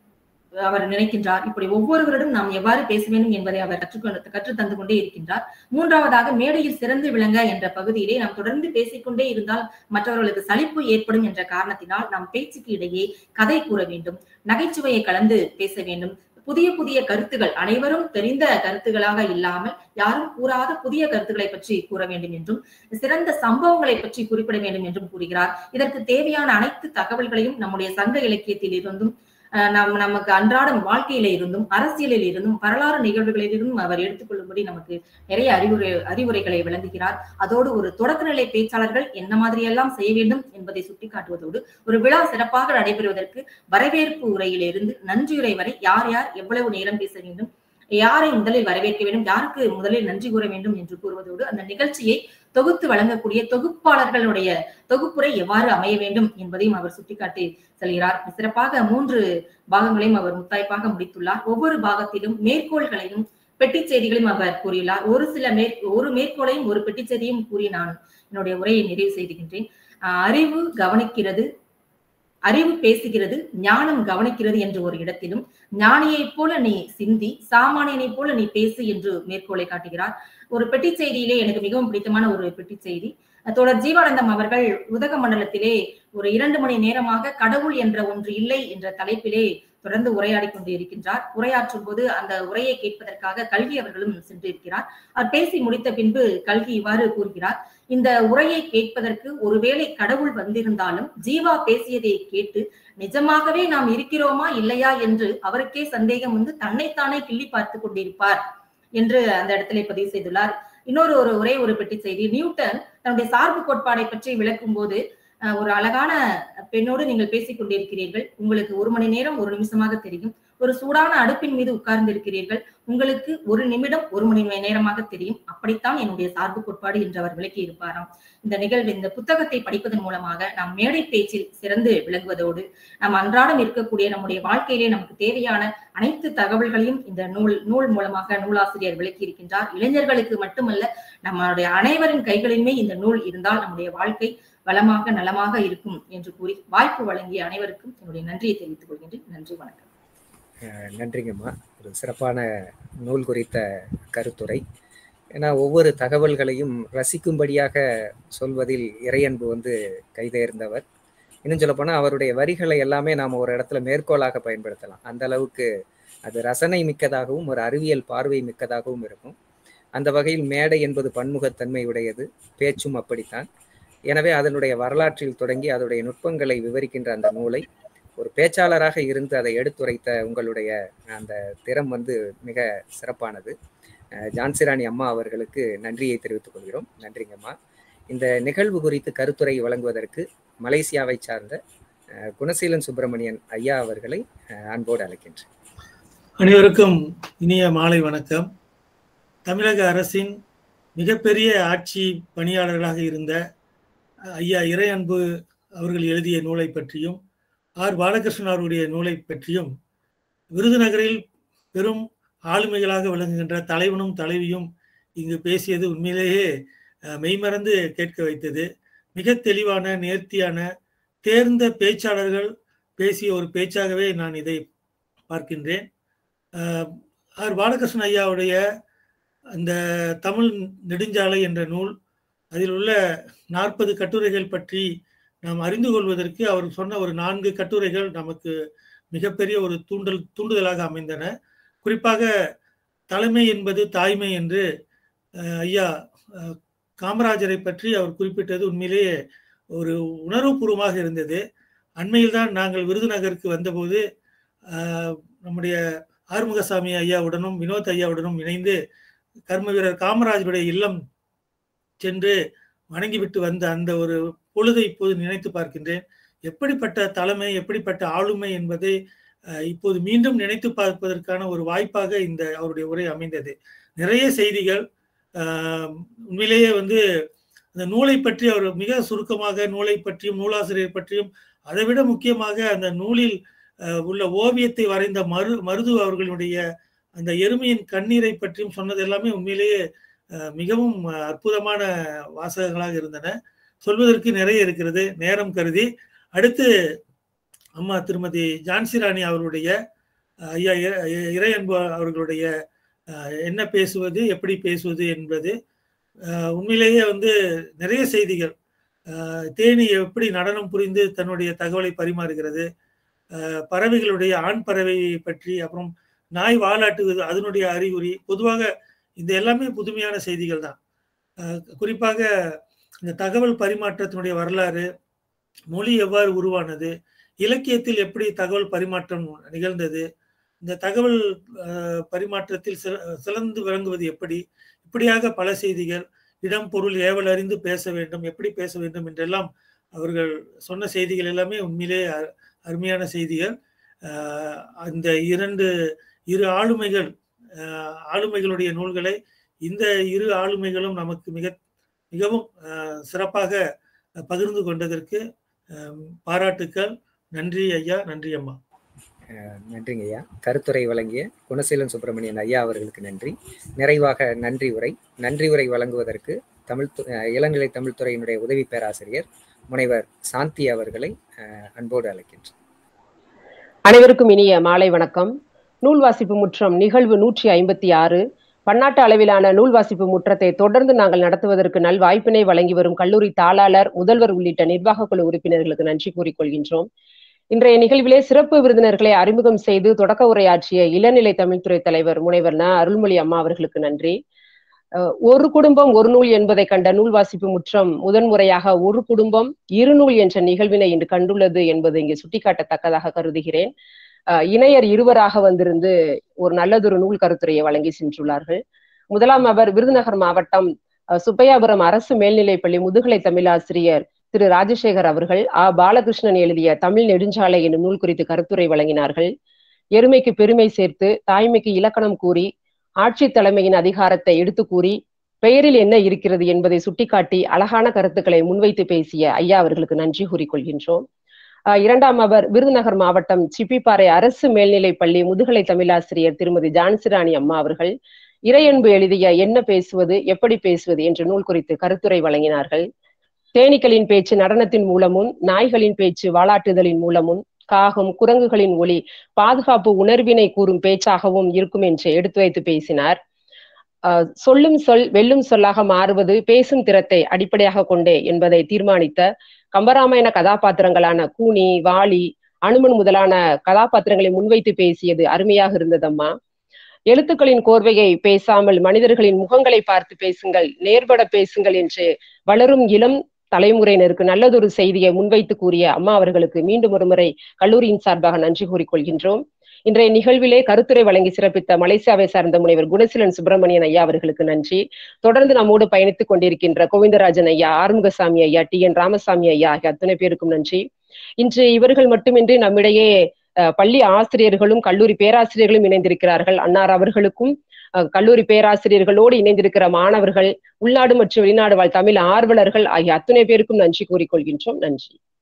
அவர் நினைக்கின்றார் இப்படி ஒவ்வொருவரிடம் நாம் எவ்வாறு பேச வேண்டும் என்பதை அவர் கற்றுக்கொண்டு கற்றுத் தந்து கொண்டே இருக்கின்றார் மூன்றாவதாக மேடையில் சிறந்து விளங்க என்ற பகுதியிலே நாம் தொடர்ந்து பேசிக்கொண்டே இருந்தால் மற்றவர்களுக்கு சலிப்பு ஏற்படும் என்ற காரணத்தினால் நாம் பேச்சுக்கு இடையே கதை கூற வேண்டும் நகைச்சுவையை கலந்து பேச வேண்டும் புதிய புதிய கருத்துகள் அனைவரும் தெரிந்த கருத்துகளாக இல்லாமல் யாரும் கூறாத புதிய கருத்துக்களை பற்றி கூற வேண்டும் என்றும் சிறந்த சம்பவங்களை பற்றி குறிப்பிட வேண்டும் என்றும் கூறுகிறார் இதற்கு தேவையான அனைத்து தகவல்களையும் நம்முடைய சங்க இலக்கியத்தில் இருந்தும் நம் நமக்கு அன்றாடம் வாழ்க்கையில இருந்தும் அரசியலில் இருந்தும் வரலாறு நிகழ்வுகளில் இருந்தும் அவர் எடுத்துக்கொள்ளும்படி நமக்கு நிறைய அறிவுரை அறிவுரைகளை வழங்குகிறார் அதோடு ஒரு தொடக்க நிலை பேச்சாளர்கள் என்ன மாதிரியெல்லாம் செய்ய வேண்டும் என்பதை சுட்டிக்காட்டுவதோடு ஒரு விழா சிறப்பாக நடைபெறுவதற்கு வரவேற்பு உரையிலிருந்து நன்றியுரை வரை யார் யார் எவ்வளவு நேரம் பேச வேண்டும் யாரை முதலில் வரவேற்க வேண்டும் யாருக்கு முதலில் நன்றி கூற வேண்டும் என்று கூறுவதோடு அந்த நிகழ்ச்சியை தொகுத்து வழங்கக்கூடிய தொகுப்பாளர்களுடைய தொகுப்புரை எவ்வாறு அமைய வேண்டும் என்பதையும் அவர் சுட்டிக்காட்டி செல்கிறார் சிறப்பாக மூன்று பாகங்களையும் அவர் முத்தாய்ப்பாக முடித்துள்ளார் ஒவ்வொரு பாகத்திலும் மேற்கோள்களையும் பெட்டி செய்திகளையும் அவர் கூறியுள்ளார் ஒரு சில மேற் ஒரு மேற்கோளையும் ஒரு பெட்டி செய்தியும் கூறி நான் என்னுடைய உரையை நிறைவு செய்துகின்றேன் அறிவு கவனிக்கிறது அறிவு பேசுகிறது ஞானம் கவனிக்கிறது என்று ஒரு இடத்திலும் ஞானியைப் போல நீ சிந்தி சாமானியனைப் போல நீ பேசு என்று மேற்கோளை காட்டுகிறார் ஒரு பெட்டி செய்தியிலே எனக்கு மிகவும் பிடித்தமான ஒரு பெட்டி செய்தி தோழர் ஜீவானந்தம் அவர்கள் உதக மண்டலத்திலே ஒரு இரண்டு மணி நேரமாக கடவுள் என்ற ஒன்று இல்லை என்ற தலைப்பிலே தொடர்ந்து உரையாடி கொண்டு இருக்கின்றார் உரையாற்றும் போது அந்த உரையை கேட்பதற்காக கல்வி அவர்களும் சென்றிருக்கிறார் அவர் பேசி முடித்த பின்பு கல்வி இவ்வாறு கூறுகிறார் இந்த உரையை கேட்பதற்கு ஒருவேளை கடவுள் வந்திருந்தாலும் ஜீவா பேசியதை கேட்டு நிஜமாகவே நாம் இருக்கிறோமா இல்லையா என்று அவருக்கே சந்தேகம் வந்து தன்னைத்தானே கிள்ளி பார்த்து கொண்டிருப்பார் என்று அந்த இடத்திலே பதிவு செய்துள்ளார் இன்னொரு ஒரு ஒரே ஒரு பெட்டி செய்தி நியூட்டன் தன்னுடைய சார்பு கோட்பாடை பற்றி விளக்கும் போது அஹ், ஒரு அழகான பெண்ணோடு நீங்கள் பேசிக் கொண்டிருக்கிறீர்கள் உங்களுக்கு ஒரு மணி நேரம் ஒரு நிமிஷமாக தெரியும் ஒரு சூடான அடுப்பின் மீது உட்கார்ந்து இருக்கிறீர்கள் உங்களுக்கு ஒரு நிமிடம் ஒரு மணி நேரமாக தெரியும் அப்படித்தான் என்னுடைய சார்பு கோட்பாடு என்று அவர் விளக்கி இருப்பாராம் இந்த நிகழ்வு இந்த புத்தகத்தை படிப்பதன் மூலமாக நாம் மேடை பேச்சில் சிறந்து விளங்குவதோடு நாம் அன்றாடம் இருக்கக்கூடிய நம்முடைய வாழ்க்கையிலே நமக்கு தேவையான அனைத்து தகவல்களையும் இந்த நூல் நூல் மூலமாக நூலாசிரியர் விளக்கி இருக்கின்றார் இளைஞர்களுக்கு மட்டுமல்ல நம்மளுடைய அனைவரின் கைகளிலுமே இந்த நூல் இருந்தால் நம்முடைய வாழ்க்கை வளமாக நலமாக இருக்கும் என்று கூறி வாய்ப்பு வழங்கிய அனைவருக்கும் என்னுடைய நன்றியை தெரிவித்துக் கொள்கின்றேன் நன்றி வணக்கம் அஹ் நன்றிங்கம்மா ஒரு சிறப்பான நூல் குறித்த கருத்துரை ஏன்னா ஒவ்வொரு தகவல்களையும் ரசிக்கும்படியாக சொல்வதில் இறையன்பு வந்து கைதேர்ந்தவர் இன்னும் சொல்லப்போனால் அவருடைய வரிகளை எல்லாமே நாம் ஒரு இடத்துல மேற்கோளாக பயன்படுத்தலாம் அந்த அளவுக்கு அது ரசனை மிக்கதாகவும் ஒரு அறிவியல் பார்வை மிக்கதாகவும் இருக்கும் அந்த வகையில் மேடை என்பது பன்முகத்தன்மை உடையது பேச்சும் அப்படித்தான் எனவே அதனுடைய வரலாற்றில் தொடங்கி அதனுடைய நுட்பங்களை விவரிக்கின்ற அந்த நூலை ஒரு பேச்சாளராக இருந்து அதை எடுத்துரைத்த உங்களுடைய அந்த திறம் வந்து மிக சிறப்பானது அஹ் ஜான்சிராணி அம்மா அவர்களுக்கு நன்றியை தெரிவித்துக் கொள்கிறோம் நன்றிங்கம்மா இந்த நிகழ்வு குறித்து கருத்துரை வழங்குவதற்கு மலேசியாவை சார்ந்த அஹ் குணசீலன் சுப்பிரமணியன் ஐயா அவர்களை அஹ் அன்போடு அழைக்கின்றேன் அனைவருக்கும் இனிய மாலை வணக்கம் தமிழக அரசின் மிகப்பெரிய ஆட்சி பணியாளர்களாக இருந்த ஐயா இறையன்பு அவர்கள் எழுதிய நூலை பற்றியும் ஆர் பாலகிருஷ்ணன் அவருடைய நூலை பற்றியும் விருதுநகரில் பெரும் ஆளுமைகளாக விளங்குகின்ற தலைவனும் தலைவியும் இங்கு பேசியது உண்மையிலேயே அஹ், மெய்மறந்து கேட்க வைத்தது மிக தெளிவான நேர்த்தியான தேர்ந்த பேச்சாளர்கள் பேசிய ஒரு பேச்சாகவே நான் இதை பார்க்கின்றேன் அஹ், ஆர் பாலகிருஷ்ணன் ஐயாவுடைய அந்த தமிழ் நெடுஞ்சாலை என்ற நூல் அதில் உள்ள நாற்பது கட்டுரைகள் பற்றி நாம் அறிந்து கொள்வதற்கு அவர் சொன்ன ஒரு நான்கு கட்டுரைகள் நமக்கு மிகப்பெரிய ஒரு தூண்டல் தூண்டுதலாக அமைந்தன குறிப்பாக தலைமை என்பது தாய்மை என்று அஹ், ஐயா அஹ், காமராஜரை பற்றி அவர் குறிப்பிட்டது உண்மையிலேயே ஒரு உணர்வுபூர்வமாக இருந்தது அண்மையில் தான் நாங்கள் விருதுநகருக்கு வந்தபோது அஹ், நம்முடைய ஆறுமுகசாமி ஐயாவுடனும் வினோத் ஐயாவுடனும் இணைந்து கர்ம வீரர் காமராஜருடைய இல்லம் சென்று வணங்கிவிட்டு வந்த அந்த ஒரு பொழுதை இப்போது நினைத்து பார்க்கின்றேன் எப்படிப்பட்ட தலைமை எப்படிப்பட்ட ஆளுமை என்பதை அஹ், இப்போது மீண்டும் நினைத்து பார்ப்பதற்கான ஒரு வாய்ப்பாக இந்த அவருடைய உரை அமைந்தது நிறைய செய்திகள் அஹ், உண்மையிலேயே வந்து அந்த நூலை பற்றி அவர் மிக சுருக்கமாக நூலை பற்றியும் நூலாசிரியர் பற்றியும் அதைவிட முக்கியமாக அந்த நூலில் அஹ், உள்ள ஓவியத்தை வரைந்த மரு மருது அவர்களுடைய அந்த எருமையின் கண்ணீரை பற்றியும் சொன்னது எல்லாமே உண்மையிலேயே அஹ், மிகவும் அஹ், அற்புதமான வாசகங்களாக இருந்தன சொல்வதற்கு நிறைய இருக்கிறது நேரம் கருதி அடுத்து அம்மா திருமதி ஜான்சி ராணி அவருடைய அஹ், ஐயா இறை- இறையன்பு அவர்களுடைய அஹ், என்ன பேசுவது எப்படி பேசுவது என்பது அஹ், உண்மையிலேயே வந்து நிறைய செய்திகள் அஹ், தேனி எப்படி நடனம் புரிந்து தன்னுடைய தகவலை பரிமாறுகிறது அஹ், பறவைகளுடைய ஆண் பறவை பற்றி அப்புறம் நாய் வாலாட்டுவது அதனுடைய அறிகுறி பொதுவாக இந்த எல்லாமே புதுமையான செய்திகள் தான் அஹ், குறிப்பாக இந்த தகவல் பரிமாற்றத்தினுடைய வரலாறு மொழி எவ்வாறு உருவானது இலக்கியத்தில் எப்படி தகவல் பரிமாற்றம் நிகழ்ந்தது இந்த தகவல் அஹ், பரிமாற்றத்தில் சில- சிறந்து விளங்குவது எப்படி இப்படியாக பல செய்திகள் இடம் பொருள் ஏவல் அறிந்து பேச வேண்டும் எப்படி பேச வேண்டும் என்றெல்லாம் அவர்கள் சொன்ன செய்திகள் எல்லாமே உண்மையிலே அ- அருமையான செய்திகள் அஹ், அந்த இரண்டு இரு ஆளுமைகள் அஹ், ஆளுமைகளுடைய நூல்களை இந்த இரு ஆளுமைகளும் நமக்கு மிக மிகவும் அஹ், சிறப்பாக பகிர்ந்து கொண்டதற்கு அஹ், பாராட்டுக்கள் நன்றி ஐயா நன்றி அம்மா நன்றிங்க ஐயா கருத்துரை வழங்கிய குணசீலன் சுப்பிரமணியன் ஐயா அவர்களுக்கு நன்றி நிறைவாக நன்றி உரை நன்றி உரை வழங்குவதற்கு தமிழ் து- அஹ் இளநிலை தமிழ்துறையினுடைய உதவி பேராசிரியர் முனைவர் சாந்தி அவர்களை அஹ், அன்போடு அழைக்கின்றேன் அனைவருக்கும் இனிய மாலை வணக்கம் நூல் வாசிப்பு முற்றம் நிகழ்வு நூற்றி ஐம்பத்தி ஆறு பன்னாட்டு அளவிலான நூல் வாசிப்பு முற்றத்தை தொடர்ந்து நாங்கள் நடத்துவதற்கு நல் வாய்ப்பினை வழங்கி வரும் கல்லூரி தாளாளர் முதல்வர் உள்ளிட்ட நிர்வாக குழு உறுப்பினர்களுக்கு நன்றி கூறிக்கொள்கின்றோம் இன்றைய நிகழ்விலே சிறப்பு விருந்தினர்களை அறிமுகம் செய்து தொடக்க உரையாற்றிய இளநிலை தமிழ்துறை தலைவர் முனைவர் ந அருள்மொழி அம்மா அவர்களுக்கு நன்றி அஹ் ஒரு குடும்பம் ஒரு நூல் என்பதை கண்ட நூல் வாசிப்பு முற்றம் முதன்முறையாக ஒரு குடும்பம் இரு நூல் என்ற நிகழ்வினை இன்று கண்டுள்ளது என்பது இங்கு சுட்டிக்காட்டத்தக்கதாக கருதுகிறேன் அஹ் இணையர் இருவராக வந்திருந்து ஒரு நல்லதொரு நூல் கருத்துரையை வழங்கி சென்றுள்ளார்கள் முதலாம் அவர் விருதுநகர் மாவட்டம் அஹ், சுப்பையாபுரம் அரசு மேல்நிலைப்பள்ளி முதுகலை தமிழாசிரியர் திரு ராஜசேகர் அவர்கள் ஆ பாலகிருஷ்ணன் எழுதிய தமிழ் நெடுஞ்சாலை என்னும் நூல் குறித்து கருத்துரை வழங்கினார்கள் எருமைக்கு பெருமை சேர்த்து தாய்மைக்கு இலக்கணம் கூறி ஆட்சி தலைமையின் அதிகாரத்தை எடுத்து கூறி பெயரில் என்ன இருக்கிறது என்பதை சுட்டிக்காட்டி அழகான கருத்துக்களை முன்வைத்து பேசிய ஐயா அவர்களுக்கு நன்றி கூறிக்கொள்கின்றோம் ஆஹ் இரண்டாம் அவர் விருதுநகர் மாவட்டம் சிப்பிப்பாறை அரசு மேல்நிலைப் பள்ளி முதுகலை தமிழாசிரியர் திருமதி ஜான்சிராணி அம்மா அவர்கள் இறையன்பு எழுதிய என்ன பேசுவது எப்படி பேசுவது என்ற நூல் குறித்து கருத்துரை வழங்கினார்கள் தேனீக்களின் பேச்சு நடனத்தின் மூலமும் நாய்களின் பேச்சு வாலாட்டுதலின் மூலமும் காகம் குரங்குகளின் ஒளி பாதுகாப்பு உணர்வினை கூறும் பேச்சாகவும் இருக்கும் என்று எடுத்துரைத்து பேசினார் ஆஹ் சொல்லும் சொல் வெல்லும் சொல்லாக மாறுவது பேசும் திறத்தை அடிப்படையாக கொண்டே என்பதை தீர்மானித்த கம்பராமாயண கதாபாத்திரங்களான கூனி வாலி அனுமன் முதலான கதாபாத்திரங்களை முன்வைத்து பேசியது அருமையாக இருந்ததம்மா எழுத்துக்களின் கோர்வையை பேசாமல் மனிதர்களின் முகங்களை பார்த்து பேசுங்கள் நேர்பட பேசுங்கள் என்று வளரும் இளம் தலைமுறையினருக்கு நல்லதொரு செய்தியை முன்வைத்து கூறிய அம்மா அவர்களுக்கு மீண்டும் ஒருமுறை கல்லூரியின் சார்பாக நன்றி கூறிக்கொள்கின்றோம் இன்றைய நிகழ்விலே கருத்துரை வழங்கி சிறப்பித்த மலேசியாவை சார்ந்த முனைவர் குணசீலன் சுப்பிரமணியன் ஐயா அவர்களுக்கு நன்றி தொடர்ந்து நம்மோடு பயணித்துக் கொண்டிருக்கின்ற கோவிந்தராஜன் ஐயா ஆறுமுகசாமி ஐயா டி என் ராமசாமி ஐயா ஆகிய அத்தனை பேருக்கும் நன்றி இன்று இவர்கள் மட்டுமின்றி நம்மிடையே அஹ், பள்ளி ஆசிரியர்களும் கல்லூரி பேராசிரியர்களும் இணைந்திருக்கிறார்கள் அன்னார் அவர்களுக்கும் அஹ், கல்லூரி பேராசிரியர்களோடு இணைந்திருக்கிற மாணவர்கள் உள்நாடு மற்றும் வெளிநாடு வாழ் தமிழ் ஆர்வலர்கள் ஆகிய அத்தனை பேருக்கும் நன்றி கூறிக்கொள்கின்றோம் நன்றி